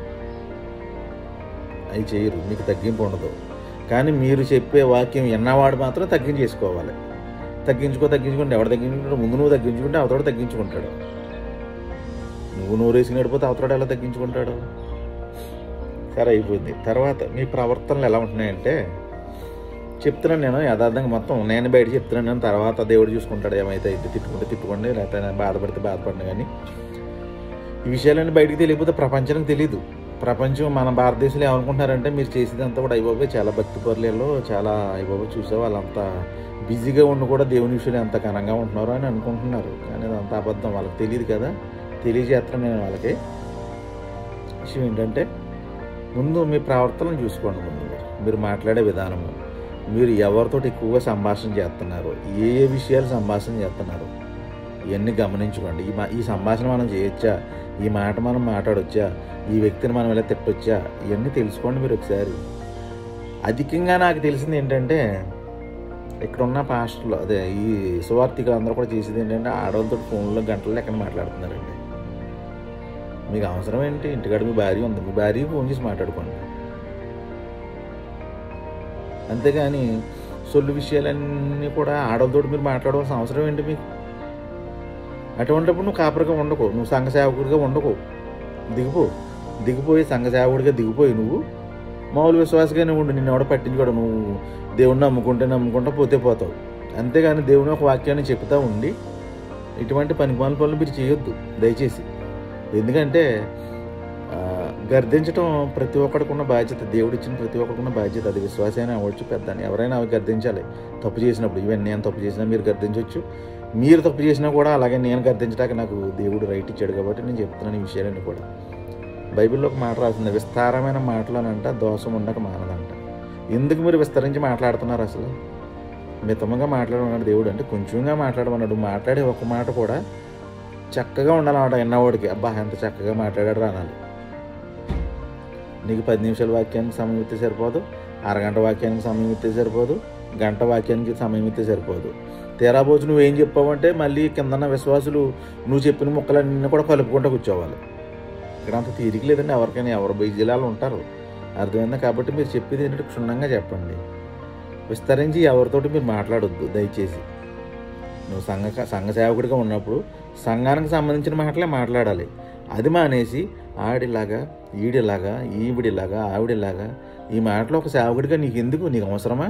అవి చేయరు మీకు తగ్గింపు ఉండదు కానీ మీరు చెప్పే వాక్యం ఎన్నవాడు మాత్రం తగ్గించేసుకోవాలి తగ్గించుకో తగ్గించుకుంటే ఎవడు తగ్గించుకుంటాడు ముందు నువ్వు తగ్గించుకుంటే అవతోడు తగ్గించుకుంటాడు నువ్వు నోరేసి నడిపోతే అవతోడు ఎలా తగ్గించుకుంటాడు సరే అయిపోయింది తర్వాత మీ ప్రవర్తనలు ఎలా ఉంటున్నాయంటే చెప్తున్నాను నేను యథార్థంగా మొత్తం నేను బయట చెప్తున్నాను నేను తర్వాత దేవుడు చూసుకుంటాడు ఏమైతే అయితే తిట్టుకుంటే తిట్టుకోండి లేకపోతే నేను బాధపడితే బాధపడిన కానీ ఈ విషయాలన్నీ బయటికి తెలియకపోతే ప్రపంచానికి తెలియదు ప్రపంచం మన భారతదేశంలో ఏమనుకుంటున్నారంటే మీరు చేసేదంతా కూడా అయిపోయి చాలా భక్తి పరులలో చాలా అయిపోయి చూసే వాళ్ళంతా బిజీగా ఉండి కూడా దేవుని విషయంలో ఎంత ఘనంగా ఉంటున్నారో అని అనుకుంటున్నారు కానీ అదంతా అబద్ధం వాళ్ళకి తెలియదు కదా తెలియజేస్తున్నాను నేను వాళ్ళకి విషయం ఏంటంటే ముందు మీ ప్రవర్తనను చూసుకోండి ముందు మీరు మీరు మాట్లాడే విధానము మీరు ఎవరితో ఎక్కువగా సంభాషణ చేస్తున్నారు ఏ ఏ విషయాలు సంభాషణ చేస్తున్నారు ఇవన్నీ గమనించుకోండి ఈ మా ఈ సంభాషణ మనం చేయొచ్చా ఈ మాట మనం మాట్లాడొచ్చా ఈ వ్యక్తిని మనం ఇలా తిట్టొచ్చా ఇవన్నీ తెలుసుకోండి మీరు ఒకసారి అధికంగా నాకు తెలిసింది ఏంటంటే ఇక్కడ ఉన్న పాస్టర్లు అదే ఈ సువార్థికులు అందరూ కూడా చేసేది ఏంటంటే ఆడవాళ్ళతో ఫోన్లో గంటలు ఎక్కడ మాట్లాడుతున్నారండి మీకు అవసరం ఏంటి ఇంటికాడ మీ భార్య ఉంది మీ భార్య ఫోన్ చేసి మాట్లాడుకోండి అంతేగాని సొల్లు విషయాలన్నీ కూడా ఆడలతోటి మీరు మాట్లాడవలసిన అవసరం ఏంటి మీకు అటువంటిప్పుడు నువ్వు కాపరిగా ఉండకు నువ్వు సంఘ సేవకుడిగా ఉండకు దిగిపో దిగిపోయి సంఘ సేవకుడిగా దిగిపోయి నువ్వు మామూలు విశ్వాసగానే ఉండు నిన్ను ఎవడ పట్టించుకోడు నువ్వు దేవుణ్ణి నమ్ముకుంటే నమ్ముకుంటా పోతే పోతావు అంతేగాని దేవుని ఒక వాక్యాన్ని చెప్తా ఉండి ఇటువంటి పనికిమాల పనులు మీరు చేయొద్దు దయచేసి ఎందుకంటే ఆ, గర్దించడం ప్రతి ఒక్కడికి ఉన్న బాధ్యత దేవుడు ఇచ్చిన ప్రతి ఒక్కడికి ఉన్న బాధ్యత అది విశ్వాసైనా అవ్వచ్చు పెద్ద అని ఎవరైనా అవి గర్దించాలి తప్పు చేసినప్పుడు ఈవెన్ నేను తప్పు చేసినా మీరు గర్దించవచ్చు మీరు తప్పు చేసినా కూడా అలాగే నేను గర్దించడానికి నాకు దేవుడు రైట్ ఇచ్చాడు కాబట్టి నేను చెప్తున్నాను ఈ విషయాలన్నీ కూడా బైబిల్లో ఒక మాట రాసింది విస్తారమైన మాటలోనంట దోషం ఉండక మానదంట ఎందుకు మీరు విస్తరించి మాట్లాడుతున్నారు అసలు మితముగా మాట్లాడమన్నాడు దేవుడు అంటే కొంచెంగా మాట్లాడమన్నాడు మాట్లాడే ఒక మాట కూడా చక్కగా ఉండాలన్నమాట విన్నవాడికి అబ్బా ఎంత చక్కగా మాట్లాడాడు రా అనాలి నీకు పది నిమిషాల వాక్యానికి సమయం ఇస్తే సరిపోదు అరగంట వాక్యానికి సమయం ఇస్తే సరిపోదు గంట వాక్యానికి సమయం ఇస్తే సరిపోదు తీరా పోచు నువ్వేం చెప్పావంటే మళ్ళీ కిందన్న విశ్వాసులు నువ్వు చెప్పిన ముక్కలన్నీ కూడా కలుపుకుంటూ కూర్చోవాలి ఇక్కడ అంత తీరిక లేదండి ఎవరికైనా ఎవరు బై జిల్లాలో ఉంటారు అర్థమైందా కాబట్టి మీరు చెప్పేది ఏంటంటే క్షుణ్ణంగా చెప్పండి విస్తరించి ఎవరితోటి మీరు మాట్లాడొద్దు దయచేసి నువ్వు సంఘ సంఘ సేవకుడిగా ఉన్నప్పుడు సంఘానికి సంబంధించిన మాటలే మాట్లాడాలి అది మానేసి ఆడిలాగా ఈడిలాగా ఈవిడిలాగా ఆవిడిలాగా ఈ మాటలో ఒక సేవకుడిగా నీకు ఎందుకు నీకు అవసరమా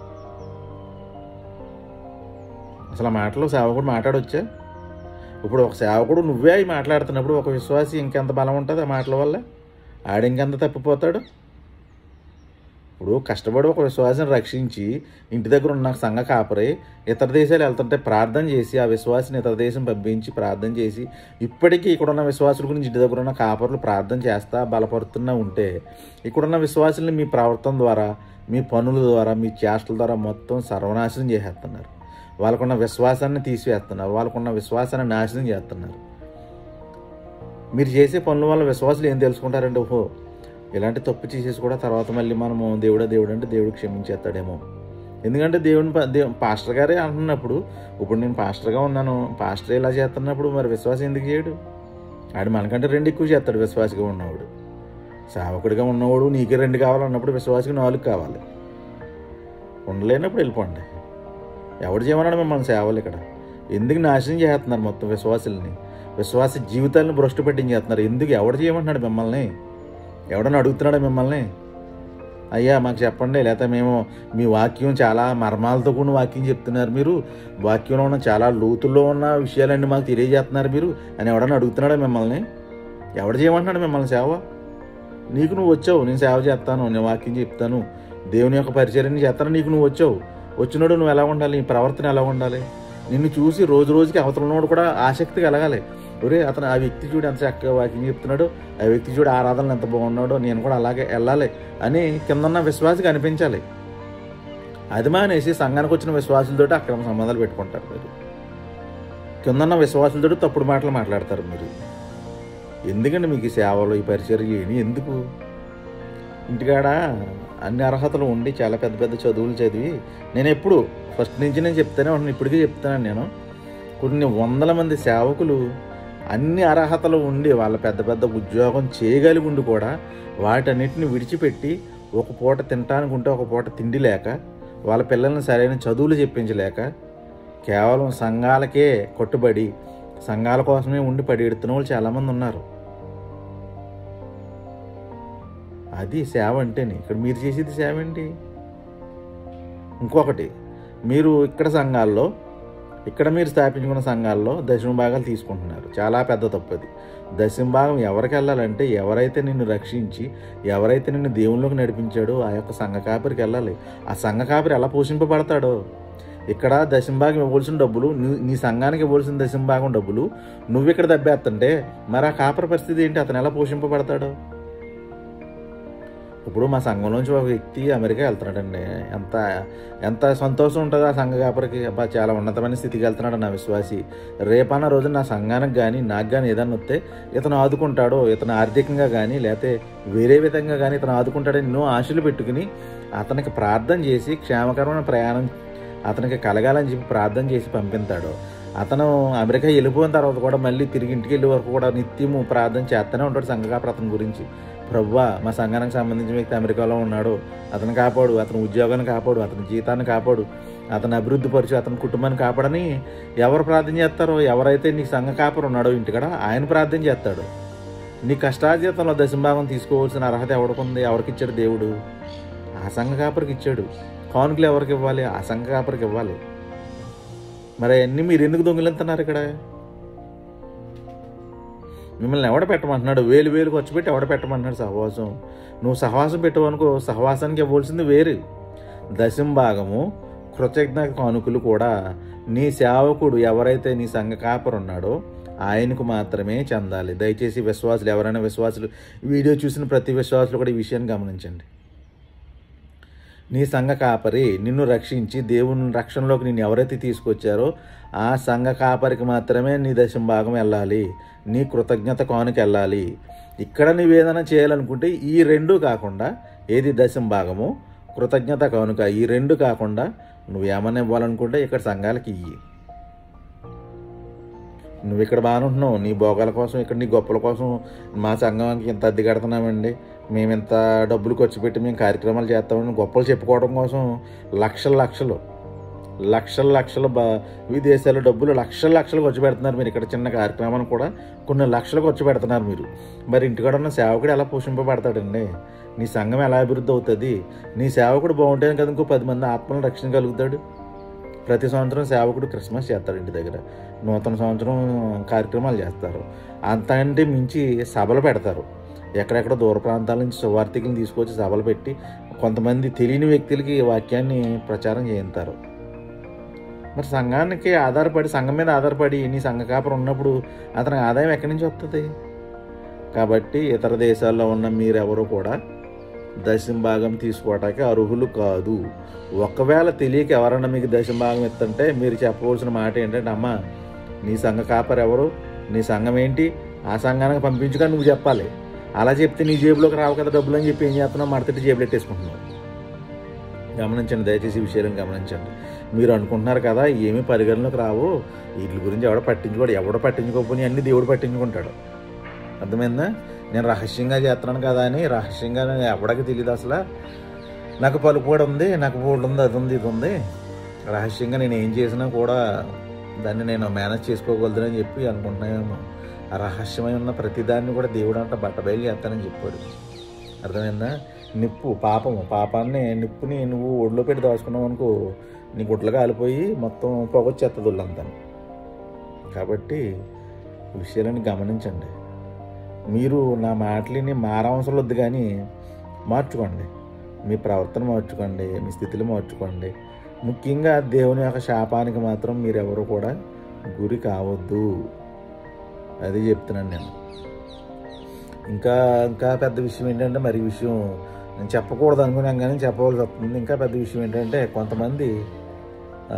అసలు ఆ మాటలో సేవకుడు మాట్లాడొచ్చా ఇప్పుడు ఒక సేవకుడు నువ్వే అవి మాట్లాడుతున్నప్పుడు ఒక విశ్వాసి ఇంకెంత బలం ఉంటుంది ఆ మాటల వల్ల ఆడింకెంత తప్పిపోతాడు ఇప్పుడు కష్టపడి ఒక విశ్వాసం రక్షించి ఇంటి దగ్గర ఉన్న సంఘ కాపరి ఇతర దేశాలు వెళ్తుంటే ప్రార్థన చేసి ఆ విశ్వాసిని ఇతర దేశం పంపించి ప్రార్థన చేసి ఇప్పటికీ ఇక్కడున్న విశ్వాసుల గురించి ఇంటి దగ్గర ఉన్న కాపర్లు ప్రార్థన చేస్తా బలపడుతున్నా ఉంటే ఇక్కడున్న విశ్వాసుల్ని మీ ప్రవర్తన ద్వారా మీ పనుల ద్వారా మీ చేష్టల ద్వారా మొత్తం సర్వనాశనం చేసేస్తున్నారు వాళ్ళకున్న విశ్వాసాన్ని తీసివేస్తున్నారు వాళ్ళకున్న విశ్వాసాన్ని నాశనం చేస్తున్నారు మీరు చేసే పనుల వల్ల విశ్వాసులు ఏం తెలుసుకుంటారంటే ఓహో ఇలాంటి తప్పు చేసేసి కూడా తర్వాత మళ్ళీ మనము దేవుడా దేవుడు అంటే దేవుడు క్షమించేస్తాడేమో ఎందుకంటే దేవుని ప- దేవు పాస్టర్ గారే అంటున్నప్పుడు ఇప్పుడు నేను పాస్టర్గా ఉన్నాను పాస్టర్ ఇలా చేస్తున్నప్పుడు మరి విశ్వాసం ఎందుకు చేయడు ఆడు మనకంటే రెండు ఎక్కువ చేస్తాడు విశ్వాసగా ఉన్నవాడు సేవకుడిగా ఉన్నవాడు నీకే రెండు కావాలన్నప్పుడు విశ్వాసకి నాలుగు కావాలి ఉండలేనప్పుడు వెళ్ళిపోండి ఎవడు చేయమన్నాడు మిమ్మల్ని సేవలు ఇక్కడ ఎందుకు నాశనం చేస్తున్నారు మొత్తం విశ్వాసుల్ని విశ్వాస జీవితాలను భ్రష్టు పెట్టించేస్తున్నారు ఎందుకు ఎవడు చేయమంటున్నాడు మిమ్మల్ని ఎవడన్నా అడుగుతున్నాడా మిమ్మల్ని అయ్యా మాకు చెప్పండి లేకపోతే మేము మీ వాక్యం చాలా మర్మాలతో కూడిన వాక్యం చెప్తున్నారు మీరు వాక్యంలో ఉన్న చాలా లోతుల్లో ఉన్న విషయాలన్నీ మాకు తెలియజేస్తున్నారు మీరు అని ఎవడన్నా అడుగుతున్నాడా మిమ్మల్ని ఎవడు చేయమంటున్నాడు మిమ్మల్ని సేవ నీకు నువ్వు వచ్చావు నేను సేవ చేస్తాను నేను వాక్యం చెప్తాను దేవుని యొక్క పరిచర్యని చేస్తాను నీకు నువ్వు వచ్చావు వచ్చినోడు నువ్వు ఎలా ఉండాలి నీ ప్రవర్తన ఎలా ఉండాలి నిన్ను చూసి రోజు రోజుకి అవతల ఉన్నోడు కూడా ఆసక్తి కలగాలి ఒరే అతను ఆ వ్యక్తి చూడు ఎంత చక్కగా వాకింగ్ చెప్తున్నాడు ఆ వ్యక్తి చూడు ఆరాధనలు ఎంత బాగున్నాడో నేను కూడా అలాగే వెళ్ళాలి అని కిందన్న విశ్వాసికి అనిపించాలి అది మానేసి సంఘానికి వచ్చిన విశ్వాసులతోటి అక్రమ సంబంధాలు పెట్టుకుంటారు మీరు కిందన్న విశ్వాసులతో తప్పుడు మాటలు మాట్లాడతారు మీరు ఎందుకండి మీకు ఈ సేవలు ఈ పరిచర్యలు ఇవన్నీ ఎందుకు ఇంటికాడ అన్ని అర్హతలు ఉండి చాలా పెద్ద పెద్ద చదువులు చదివి నేను ఎప్పుడు ఫస్ట్ నుంచి నేను చెప్తానే ఉంటాను ఇప్పటికీ చెప్తాను నేను కొన్ని వందల మంది సేవకులు అన్ని అర్హతలు ఉండి వాళ్ళ పెద్ద పెద్ద ఉద్యోగం చేయగలిగి ఉండి కూడా వాటన్నిటిని విడిచిపెట్టి ఒక పూట తినటానికి ఉంటే ఒక పూట తిండి లేక వాళ్ళ పిల్లల్ని సరైన చదువులు చెప్పించలేక కేవలం సంఘాలకే కట్టుబడి సంఘాల కోసమే ఉండి పడేడుతున్న వాళ్ళు చాలామంది ఉన్నారు అది సేవ అంటేనే ఇక్కడ మీరు చేసేది సేవ ఏంటి ఇంకొకటి మీరు ఇక్కడ సంఘాల్లో ఇక్కడ మీరు స్థాపించుకున్న సంఘాల్లో దశమ భాగాలు తీసుకుంటున్నారు చాలా పెద్ద తప్పు అది దశమ భాగం ఎవరికి వెళ్ళాలంటే ఎవరైతే నిన్ను రక్షించి ఎవరైతే నిన్ను దేవుళ్ళలోకి నడిపించాడో ఆ యొక్క సంఘ కాపరికి వెళ్ళాలి ఆ సంఘ కాపరి ఎలా పోషింపబడతాడో ఇక్కడ దశమ భాగం ఇవ్వాల్సిన డబ్బులు నీ నీ సంఘానికి ఇవ్వాల్సిన దశమ భాగం డబ్బులు నువ్వు ఇక్కడ దెబ్బేస్తుంటే మరి ఆ కాపరి పరిస్థితి ఏంటి అతను ఎలా పోషింపబడతాడో ఇప్పుడు మా సంఘంలోంచి ఒక వ్యక్తి అమెరికా వెళ్తున్నాడండి ఎంత ఎంత సంతోషం ఉంటుందో ఆ సంఘ కాపరికి అబ్బా చాలా ఉన్నతమైన స్థితికి వెళ్తున్నాడు నా విశ్వాసి రేపన్న రోజు నా సంఘానికి కానీ నాకు కానీ ఏదన్నా వస్తే ఇతను ఆదుకుంటాడో ఇతను ఆర్థికంగా కానీ లేకపోతే వేరే విధంగా కానీ ఇతను ఆదుకుంటాడని ఎన్నో ఆశలు పెట్టుకుని అతనికి ప్రార్థన చేసి క్షేమకరమైన ప్రయాణం అతనికి కలగాలని చెప్పి ప్రార్థన చేసి పంపిస్తాడు అతను అమెరికా వెళ్ళిపోయిన తర్వాత కూడా మళ్ళీ తిరిగి ఇంటికి వెళ్ళే వరకు కూడా నిత్యము ప్రార్థన చేస్తూనే ఉంటాడు సంఘకాపర అతని గురించి ప్రభువా మా సంఘానికి సంబంధించిన వ్యక్తి అమెరికాలో ఉన్నాడు అతను కాపాడు అతని ఉద్యోగాన్ని కాపాడు అతని జీతాన్ని కాపాడు అతను అభివృద్ధి పరచు అతని కుటుంబాన్ని కాపాడని ఎవరు ప్రార్థన చేస్తారో ఎవరైతే నీ సంఘ కాపరు ఉన్నాడో ఇంటికాడ ఆయన ప్రార్థన చేస్తాడు నీ కష్టార్జితంలో దశంభాగం తీసుకోవాల్సిన అర్హత ఎవరికి ఎవరికి ఇచ్చాడు దేవుడు ఆ సంఘ కాపరికి ఇచ్చాడు కానుకలు ఎవరికి ఇవ్వాలి ఆ సంఘ కాపరికి ఇవ్వాలి మరి అవన్నీ మీరు ఎందుకు దొంగిలిస్తున్నారు ఇక్కడ మిమ్మల్ని ఎవడ పెట్టమంటున్నాడు వేలు వేలు ఖర్చు పెట్టి ఎవడ పెట్టమంటున్నాడు సహవాసం నువ్వు సహవాసం పెట్టవనుకో సహవాసానికి ఇవ్వాల్సింది వేరు దశంభాగము కృతజ్ఞత కానుకలు కూడా నీ సేవకుడు ఎవరైతే నీ సంఘ కాపరు ఉన్నాడో ఆయనకు మాత్రమే చెందాలి దయచేసి విశ్వాసులు ఎవరైనా విశ్వాసులు వీడియో చూసిన ప్రతి విశ్వాసులు కూడా ఈ విషయాన్ని గమనించండి నీ సంఘ కాపరి నిన్ను రక్షించి దేవుని రక్షణలోకి నిన్ను ఎవరైతే తీసుకొచ్చారో ఆ సంఘ కాపరికి మాత్రమే నీ దశం భాగం వెళ్ళాలి నీ కృతజ్ఞత కానుక వెళ్ళాలి ఇక్కడ నువ్వు ఏదైనా చేయాలనుకుంటే ఈ రెండు కాకుండా ఏది దశం భాగము కృతజ్ఞత కానుక ఈ రెండు కాకుండా నువ్వు ఏమన్నా ఇవ్వాలనుకుంటే ఇక్కడ సంఘాలకి ఇయ్యి నువ్వు ఇక్కడ బాగానే ఉంటున్నావు నీ భోగాల కోసం ఇక్కడ నీ గొప్పల కోసం మా సంఘానికి ఇంత అద్దె కడుతున్నామండి మేము ఇంత డబ్బులు ఖర్చు పెట్టి మేము కార్యక్రమాలు చేస్తామని గొప్పలు చెప్పుకోవడం కోసం లక్షల లక్షలు లక్షల లక్షలు బ విదేశాలు డబ్బులు లక్షల లక్షలు ఖర్చు పెడుతున్నారు మీరు ఇక్కడ చిన్న కార్యక్రమాన్ని కూడా కొన్ని లక్షలు ఖర్చు పెడుతున్నారు మీరు మరి ఇంటికాడ ఉన్న సేవకుడు ఎలా పోషింపబడతాడండి నీ సంఘం ఎలా అభివృద్ధి అవుతుంది నీ సేవకుడు బాగుంటేనే కదా ఇంకో పది మంది ఆత్మలను రక్షణ కలుగుతాడు ప్రతి సంవత్సరం సేవకుడు క్రిస్మస్ చేస్తాడు ఇంటి దగ్గర నూతన సంవత్సరం కార్యక్రమాలు చేస్తారు అంతకంటే మించి సభలు పెడతారు ఎక్కడెక్కడ దూర ప్రాంతాల నుంచి సువార్థికులను తీసుకొచ్చి సభలు పెట్టి కొంతమంది తెలియని వ్యక్తులకి ఈ వాక్యాన్ని ప్రచారం చేయిస్తారు మరి సంఘానికి ఆధారపడి సంఘం మీద ఆధారపడి నీ సంఘ కాపరు ఉన్నప్పుడు అతని ఆదాయం ఎక్కడి నుంచి వస్తుంది కాబట్టి ఇతర దేశాల్లో ఉన్న మీరెవరు కూడా దశం భాగం తీసుకోవటానికి అర్హులు కాదు ఒకవేళ తెలియక ఎవరన్నా మీకు దశం భాగం ఇస్తుంటే మీరు చెప్పవలసిన మాట ఏంటంటే అమ్మ నీ సంఘ కాపరు ఎవరు నీ సంఘం ఏంటి ఆ సంఘానికి పంపించుగా నువ్వు చెప్పాలి అలా చెప్తే నీ జేబులోకి రావు కదా డబ్బులు అని చెప్పి ఏం చేస్తున్నావు మడతటి జేబులు పెట్టేసుకుంటున్నావు గమనించండి దయచేసి ఈ విషయాలను గమనించండి మీరు అనుకుంటున్నారు కదా ఏమీ పరిగణలోకి రావు వీటి గురించి ఎవడో పట్టించుకోడు ఎవడో పట్టించుకోకపోయి అన్ని దేవుడు పట్టించుకుంటాడు అర్థమైందా నేను రహస్యంగా చేస్తున్నాను కదా అని రహస్యంగా ఎవడికి తెలియదు అసలు నాకు పలుపు కూడా ఉంది నాకు బోర్డు ఉంది అది ఉంది ఇది ఉంది రహస్యంగా నేను ఏం చేసినా కూడా దాన్ని నేను మేనేజ్ చేసుకోగలుగుతానని చెప్పి అనుకుంటున్నామేమో ఆ రహస్యమై ఉన్న ప్రతిదాన్ని కూడా దేవుడు అంట బట్టబయలు చేస్తానని చెప్పాడు అర్థమైందా నిప్పు పాపము పాపాన్ని నిప్పుని నువ్వు ఒడిలో పెట్టి దాచుకున్నావు అనుకో నీ గుడ్లు కాలిపోయి మొత్తం పొగొచ్చేస్తుంది ఒళ్ళంతా కాబట్టి ఈ విషయాలను గమనించండి మీరు నా మాటలని మారవసరం వద్దు కానీ మార్చుకోండి మీ ప్రవర్తన మార్చుకోండి మీ స్థితిని మార్చుకోండి ముఖ్యంగా దేవుని యొక్క శాపానికి మాత్రం మీరెవరు కూడా గురి కావద్దు అది చెప్తున్నాను నేను ఇంకా ఇంకా పెద్ద విషయం ఏంటంటే మరి ఈ విషయం నేను చెప్పకూడదు అనుకున్నాం కానీ చెప్పవలసి వస్తుంది ఇంకా పెద్ద విషయం ఏంటంటే కొంతమంది ఆ,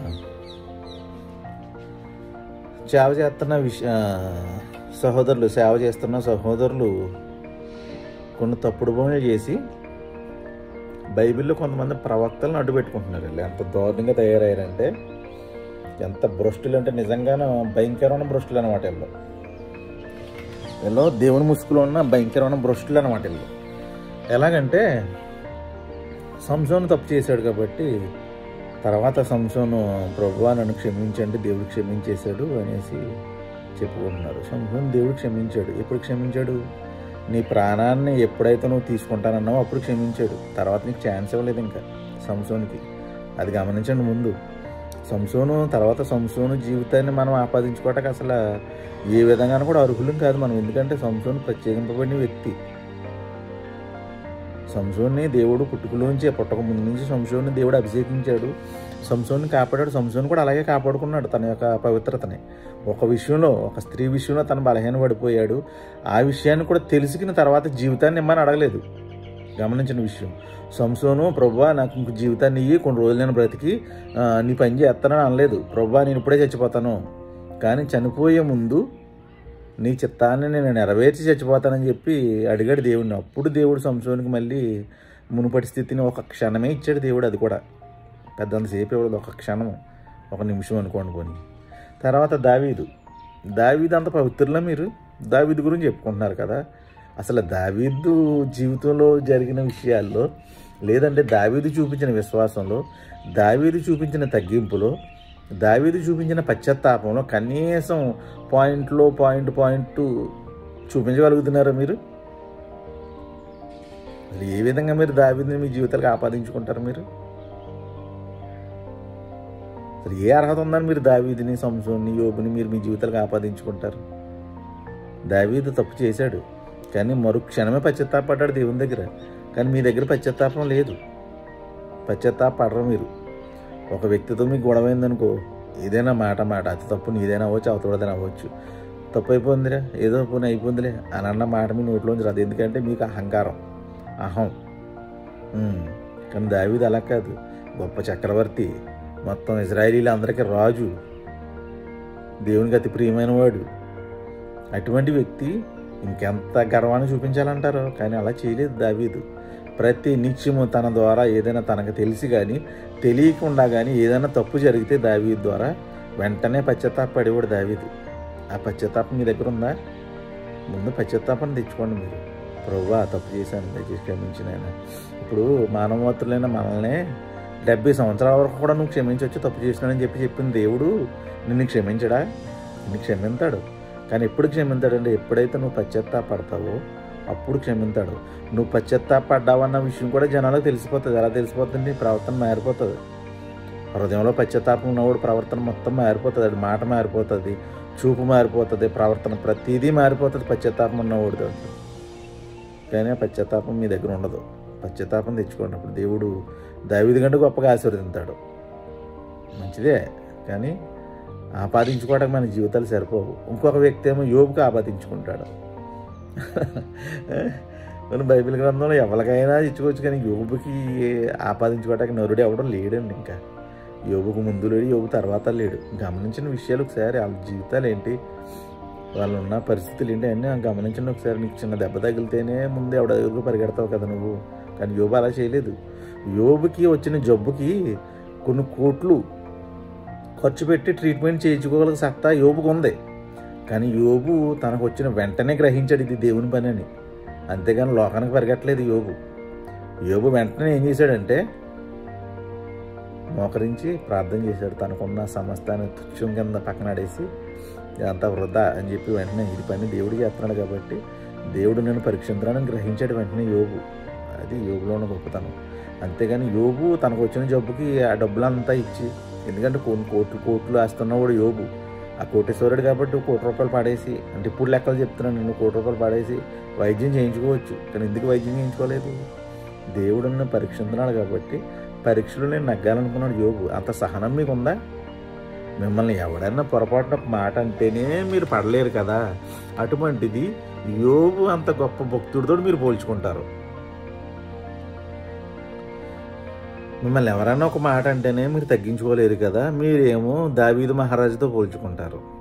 సేవ చేస్తున్న విష ఆ, సహోదరులు సేవ చేస్తున్న సహోదరులు కొన్ని తప్పుడు పనులు చేసి బైబిల్లో కొంతమంది ప్రవక్తలను అడ్డు పెట్టుకుంటున్నారు వీళ్ళు ఎంత దారుణంగా తయారయ్యారంటే ఎంత భ్రష్టులు అంటే నిజంగానే భయంకరమైన భ్రష్టులు అనమాట వీళ్ళు వీళ్ళు దేవుని ముసుగులో ఉన్న భయంకరమైన భ్రష్టులు అనమాట వీళ్ళు ఎలాగంటే సంసోను తప్పు చేశాడు కాబట్టి తర్వాత సంసోను ప్రభువా నన్ను క్షమించండి దేవుడు క్షమించేశాడు అనేసి చెప్పుకుంటున్నారు సంసోను దేవుడు క్షమించాడు ఎప్పుడు క్షమించాడు నీ ప్రాణాన్ని ఎప్పుడైతే నువ్వు తీసుకుంటానన్నావో అప్పుడు క్షమించాడు తర్వాత నీకు ఛాన్స్ ఇవ్వలేదు ఇంకా సంసోనికి అది గమనించండి ముందు సంసోను తర్వాత సంసోను జీవితాన్ని మనం ఆపాదించుకోవటానికి అసలు ఏ విధంగానూ కూడా అర్హులం కాదు మనం ఎందుకంటే సంసోను ప్రత్యేకింపబడిన వ్యక్తి సంసోన్ని దేవుడు పుట్టుకలోంచి పుట్టక ముందు నుంచి సంసోన్ని దేవుడు అభిషేకించాడు సంసోన్ని కాపాడాడు సంసోన్ని కూడా అలాగే కాపాడుకున్నాడు తన యొక్క పవిత్రతని ఒక విషయంలో ఒక స్త్రీ విషయంలో తను బలహీన పడిపోయాడు ఆ విషయాన్ని కూడా తెలుసుకున్న తర్వాత జీవితాన్ని ఇమ్మని అడగలేదు గమనించిన విషయం సంసోను ప్రభువా నాకు ఇంక జీవితాన్ని ఇయ్యి కొన్ని రోజులు నేను బ్రతికి ఆ, నీ పని చేస్తానని అనలేదు ప్రభువా నేను ఇప్పుడే చచ్చిపోతాను కానీ చనిపోయే ముందు నీ చిత్తాన్ని నేను నెరవేర్చి చచ్చిపోతానని చెప్పి అడిగాడు దేవుడిని అప్పుడు దేవుడు సంసోనికి మళ్ళీ మునుపటి స్థితిని ఒక క్షణమే ఇచ్చాడు దేవుడు అది కూడా పెద్దంతసేపు ఇవ్వలేదు ఒక క్షణం ఒక నిమిషం అనుకోండి పోనీ తర్వాత దావీదు దావీదు అంత పవిత్రులా మీరు దావీదు గురించి చెప్పుకుంటున్నారు కదా అసలు దావీదు జీవితంలో జరిగిన విషయాల్లో లేదంటే దావీదు చూపించిన విశ్వాసంలో దావీదు చూపించిన తగ్గింపులో దావీదు చూపించిన పశ్చాత్తాపంలో కనీసం పాయింట్లో పాయింట్ పాయింట్ చూపించగలుగుతున్నారా మీరు అసలు ఏ విధంగా మీరు దావీదుని మీ జీవితాలకు ఆపాదించుకుంటారు మీరు అసలు ఏ అర్హత ఉందని మీరు దావీదిని సంసోని యోగుని మీరు మీ జీవితాలకు ఆపాదించుకుంటారు దావీదు తప్పు చేశాడు కానీ మరు క్షణమే పశ్చాత్తాపడ్డాడు దేవుని దగ్గర కానీ మీ దగ్గర పశ్చాత్తాపం లేదు పశ్చాత్తాపడరు మీరు ఒక వ్యక్తితో మీకు గొడవ అయిందనుకో ఏదైనా మాట మాట అది తప్పు నీదైనా అవ్వచ్చు అవతలదైనా అవ్వచ్చు తప్పు అయిపోయిందిరా ఏదో పోనీ అయిపోయిందిలే అని అన్న మాట మీ నోట్లోంచి రాదు ఎందుకంటే మీకు అహంకారం అహం ఉమ్. కానీ దావీదు అలా కాదు గొప్ప చక్రవర్తి మొత్తం ఇజ్రాయేలీలు అందరికీ రాజు దేవునికి అతి ప్రియమైన వాడు అటువంటి వ్యక్తి ఇంకెంత గర్వాన్ని చూపించాలంటారో కానీ అలా చేయలేదు దావీదు ప్రతి నిత్యము తన ద్వారా ఏదైనా తనకు తెలిసి కానీ తెలియకుండా కానీ ఏదైనా తప్పు జరిగితే దావీదు ద్వారా వెంటనే పశ్చాత్తాపడేవాడు దావీదు ఆ పశ్చాత్తాపం మీ దగ్గర ఉందా ముందు పశ్చాత్తాపం తెచ్చుకోండి మీరు ప్రభు తప్పు చేశాను దయచేసి క్షమించిన ఆయన ఇప్పుడు మానవత్తులైన మనల్ని డెబ్బై సంవత్సరాల వరకు కూడా నువ్వు క్షమించవచ్చు తప్పు చేసినానని చెప్పి చెప్పిన దేవుడు నిన్ను క్షమించడా నిన్ను క్షమింతాడు కానీ ఎప్పుడు క్షమింతాడంటే ఎప్పుడైతే నువ్వు పశ్చాత్తాపడతావో అప్పుడు క్షమింతాడు నువ్వు పశ్చాత్తాపడ్డావన్న విషయం కూడా జనాలకు తెలిసిపోతుంది ఎలా తెలిసిపోతుంది నీ ప్రవర్తన మారిపోతుంది హృదయంలో పశ్చాత్తాపం ఉన్నవాడు ప్రవర్తన మొత్తం మారిపోతుంది అది మాట మారిపోతుంది చూపు మారిపోతుంది ప్రవర్తన ప్రతిదీ మారిపోతుంది పశ్చాత్తాపం ఉన్నవాడు దాంట్లో కానీ ఆ పశ్చాత్తాపం మీ దగ్గర ఉండదు పశ్చాత్తాపం తెచ్చుకోండి అప్పుడు దేవుడు దావిది కంటే గొప్పగా ఆశీర్వదింతాడు మంచిదే కానీ ఆపాదించుకోవడానికి మన జీవితాలు సరిపోవు ఇంకొక వ్యక్తి ఏమో యోగుకు ఆపాదించుకుంటాడు మన బైబిల్ గ్రంథంలో ఎవరికైనా ఇచ్చుకోవచ్చు కానీ యోగుకి ఆపాదించుకోవడానికి నరుడు ఎవడం లేడండి ఇంకా యోగుకు ముందు లేడు యోగు తర్వాత లేడు గమనించిన విషయాలు ఒకసారి వాళ్ళ జీవితాలు ఏంటి వాళ్ళు ఉన్న పరిస్థితులు ఏంటి అన్నీ గమనించండి ఒకసారి నీకు చిన్న దెబ్బ తగిలితేనే ముందు ఎవడ దగ్గరకు పరిగెడతావు కదా నువ్వు కానీ యోబు అలా చేయలేదు యోబుకి వచ్చిన జబ్బుకి కొన్ని కోట్లు ఖర్చు పెట్టి ట్రీట్మెంట్ చేయించుకోగల సత్తా యోబుకు ఉంది కానీ యోబు తనకు వచ్చిన వెంటనే గ్రహించాడు ఇది దేవుని పని అని అంతేగాని లోకానికి పరిగెట్టలేదు యోబు యోబు వెంటనే ఏం చేశాడంటే మోకరించి ప్రార్థన చేశాడు తనకున్న సమస్తాన్ని తుచ్చం కింద పక్కన ఆడేసి ఇదంతా వృధా అని చెప్పి వెంటనే ఇది పని దేవుడు చేస్తున్నాడు కాబట్టి దేవుడు నేను పరీక్షించడానికి గ్రహించాడు వెంటనే యోబు అది యోబులో ఉన్న గొప్పతనం అంతేగాని యోబు తనకు వచ్చిన జబ్బుకి ఆ డబ్బులంతా ఇచ్చి ఎందుకంటే కొన్ని కోట్లు కోట్లు వేస్తున్నవాడు యోబు ఆ కోటేశ్వరుడు కాబట్టి ఒక కోటి రూపాయలు పడేసి అంటే ఇప్పుడు లెక్కలు చెప్తున్నాను నేను కోటి రూపాయలు పడేసి వైద్యం చేయించుకోవచ్చు కానీ ఎందుకు వైద్యం చేయించుకోలేదు దేవుడు నన్ను పరీక్షిస్తున్నాడు కాబట్టి పరీక్షలో నేను నగ్గాలనుకున్నాడు యోగు అంత సహనం మీకు ఉందా మిమ్మల్ని ఎవడన్నా పొరపాటున ఒక మాట అంటేనే మీరు పడలేరు కదా అటువంటిది యోగు అంత గొప్ప భక్తుడితో మీరు పోల్చుకుంటారు మిమ్మల్ని ఎవరైనా ఒక మాట అంటేనే మీరు తగ్గించుకోలేరు కదా మీరేమో దావీదు మహారాజుతో పోల్చుకుంటారు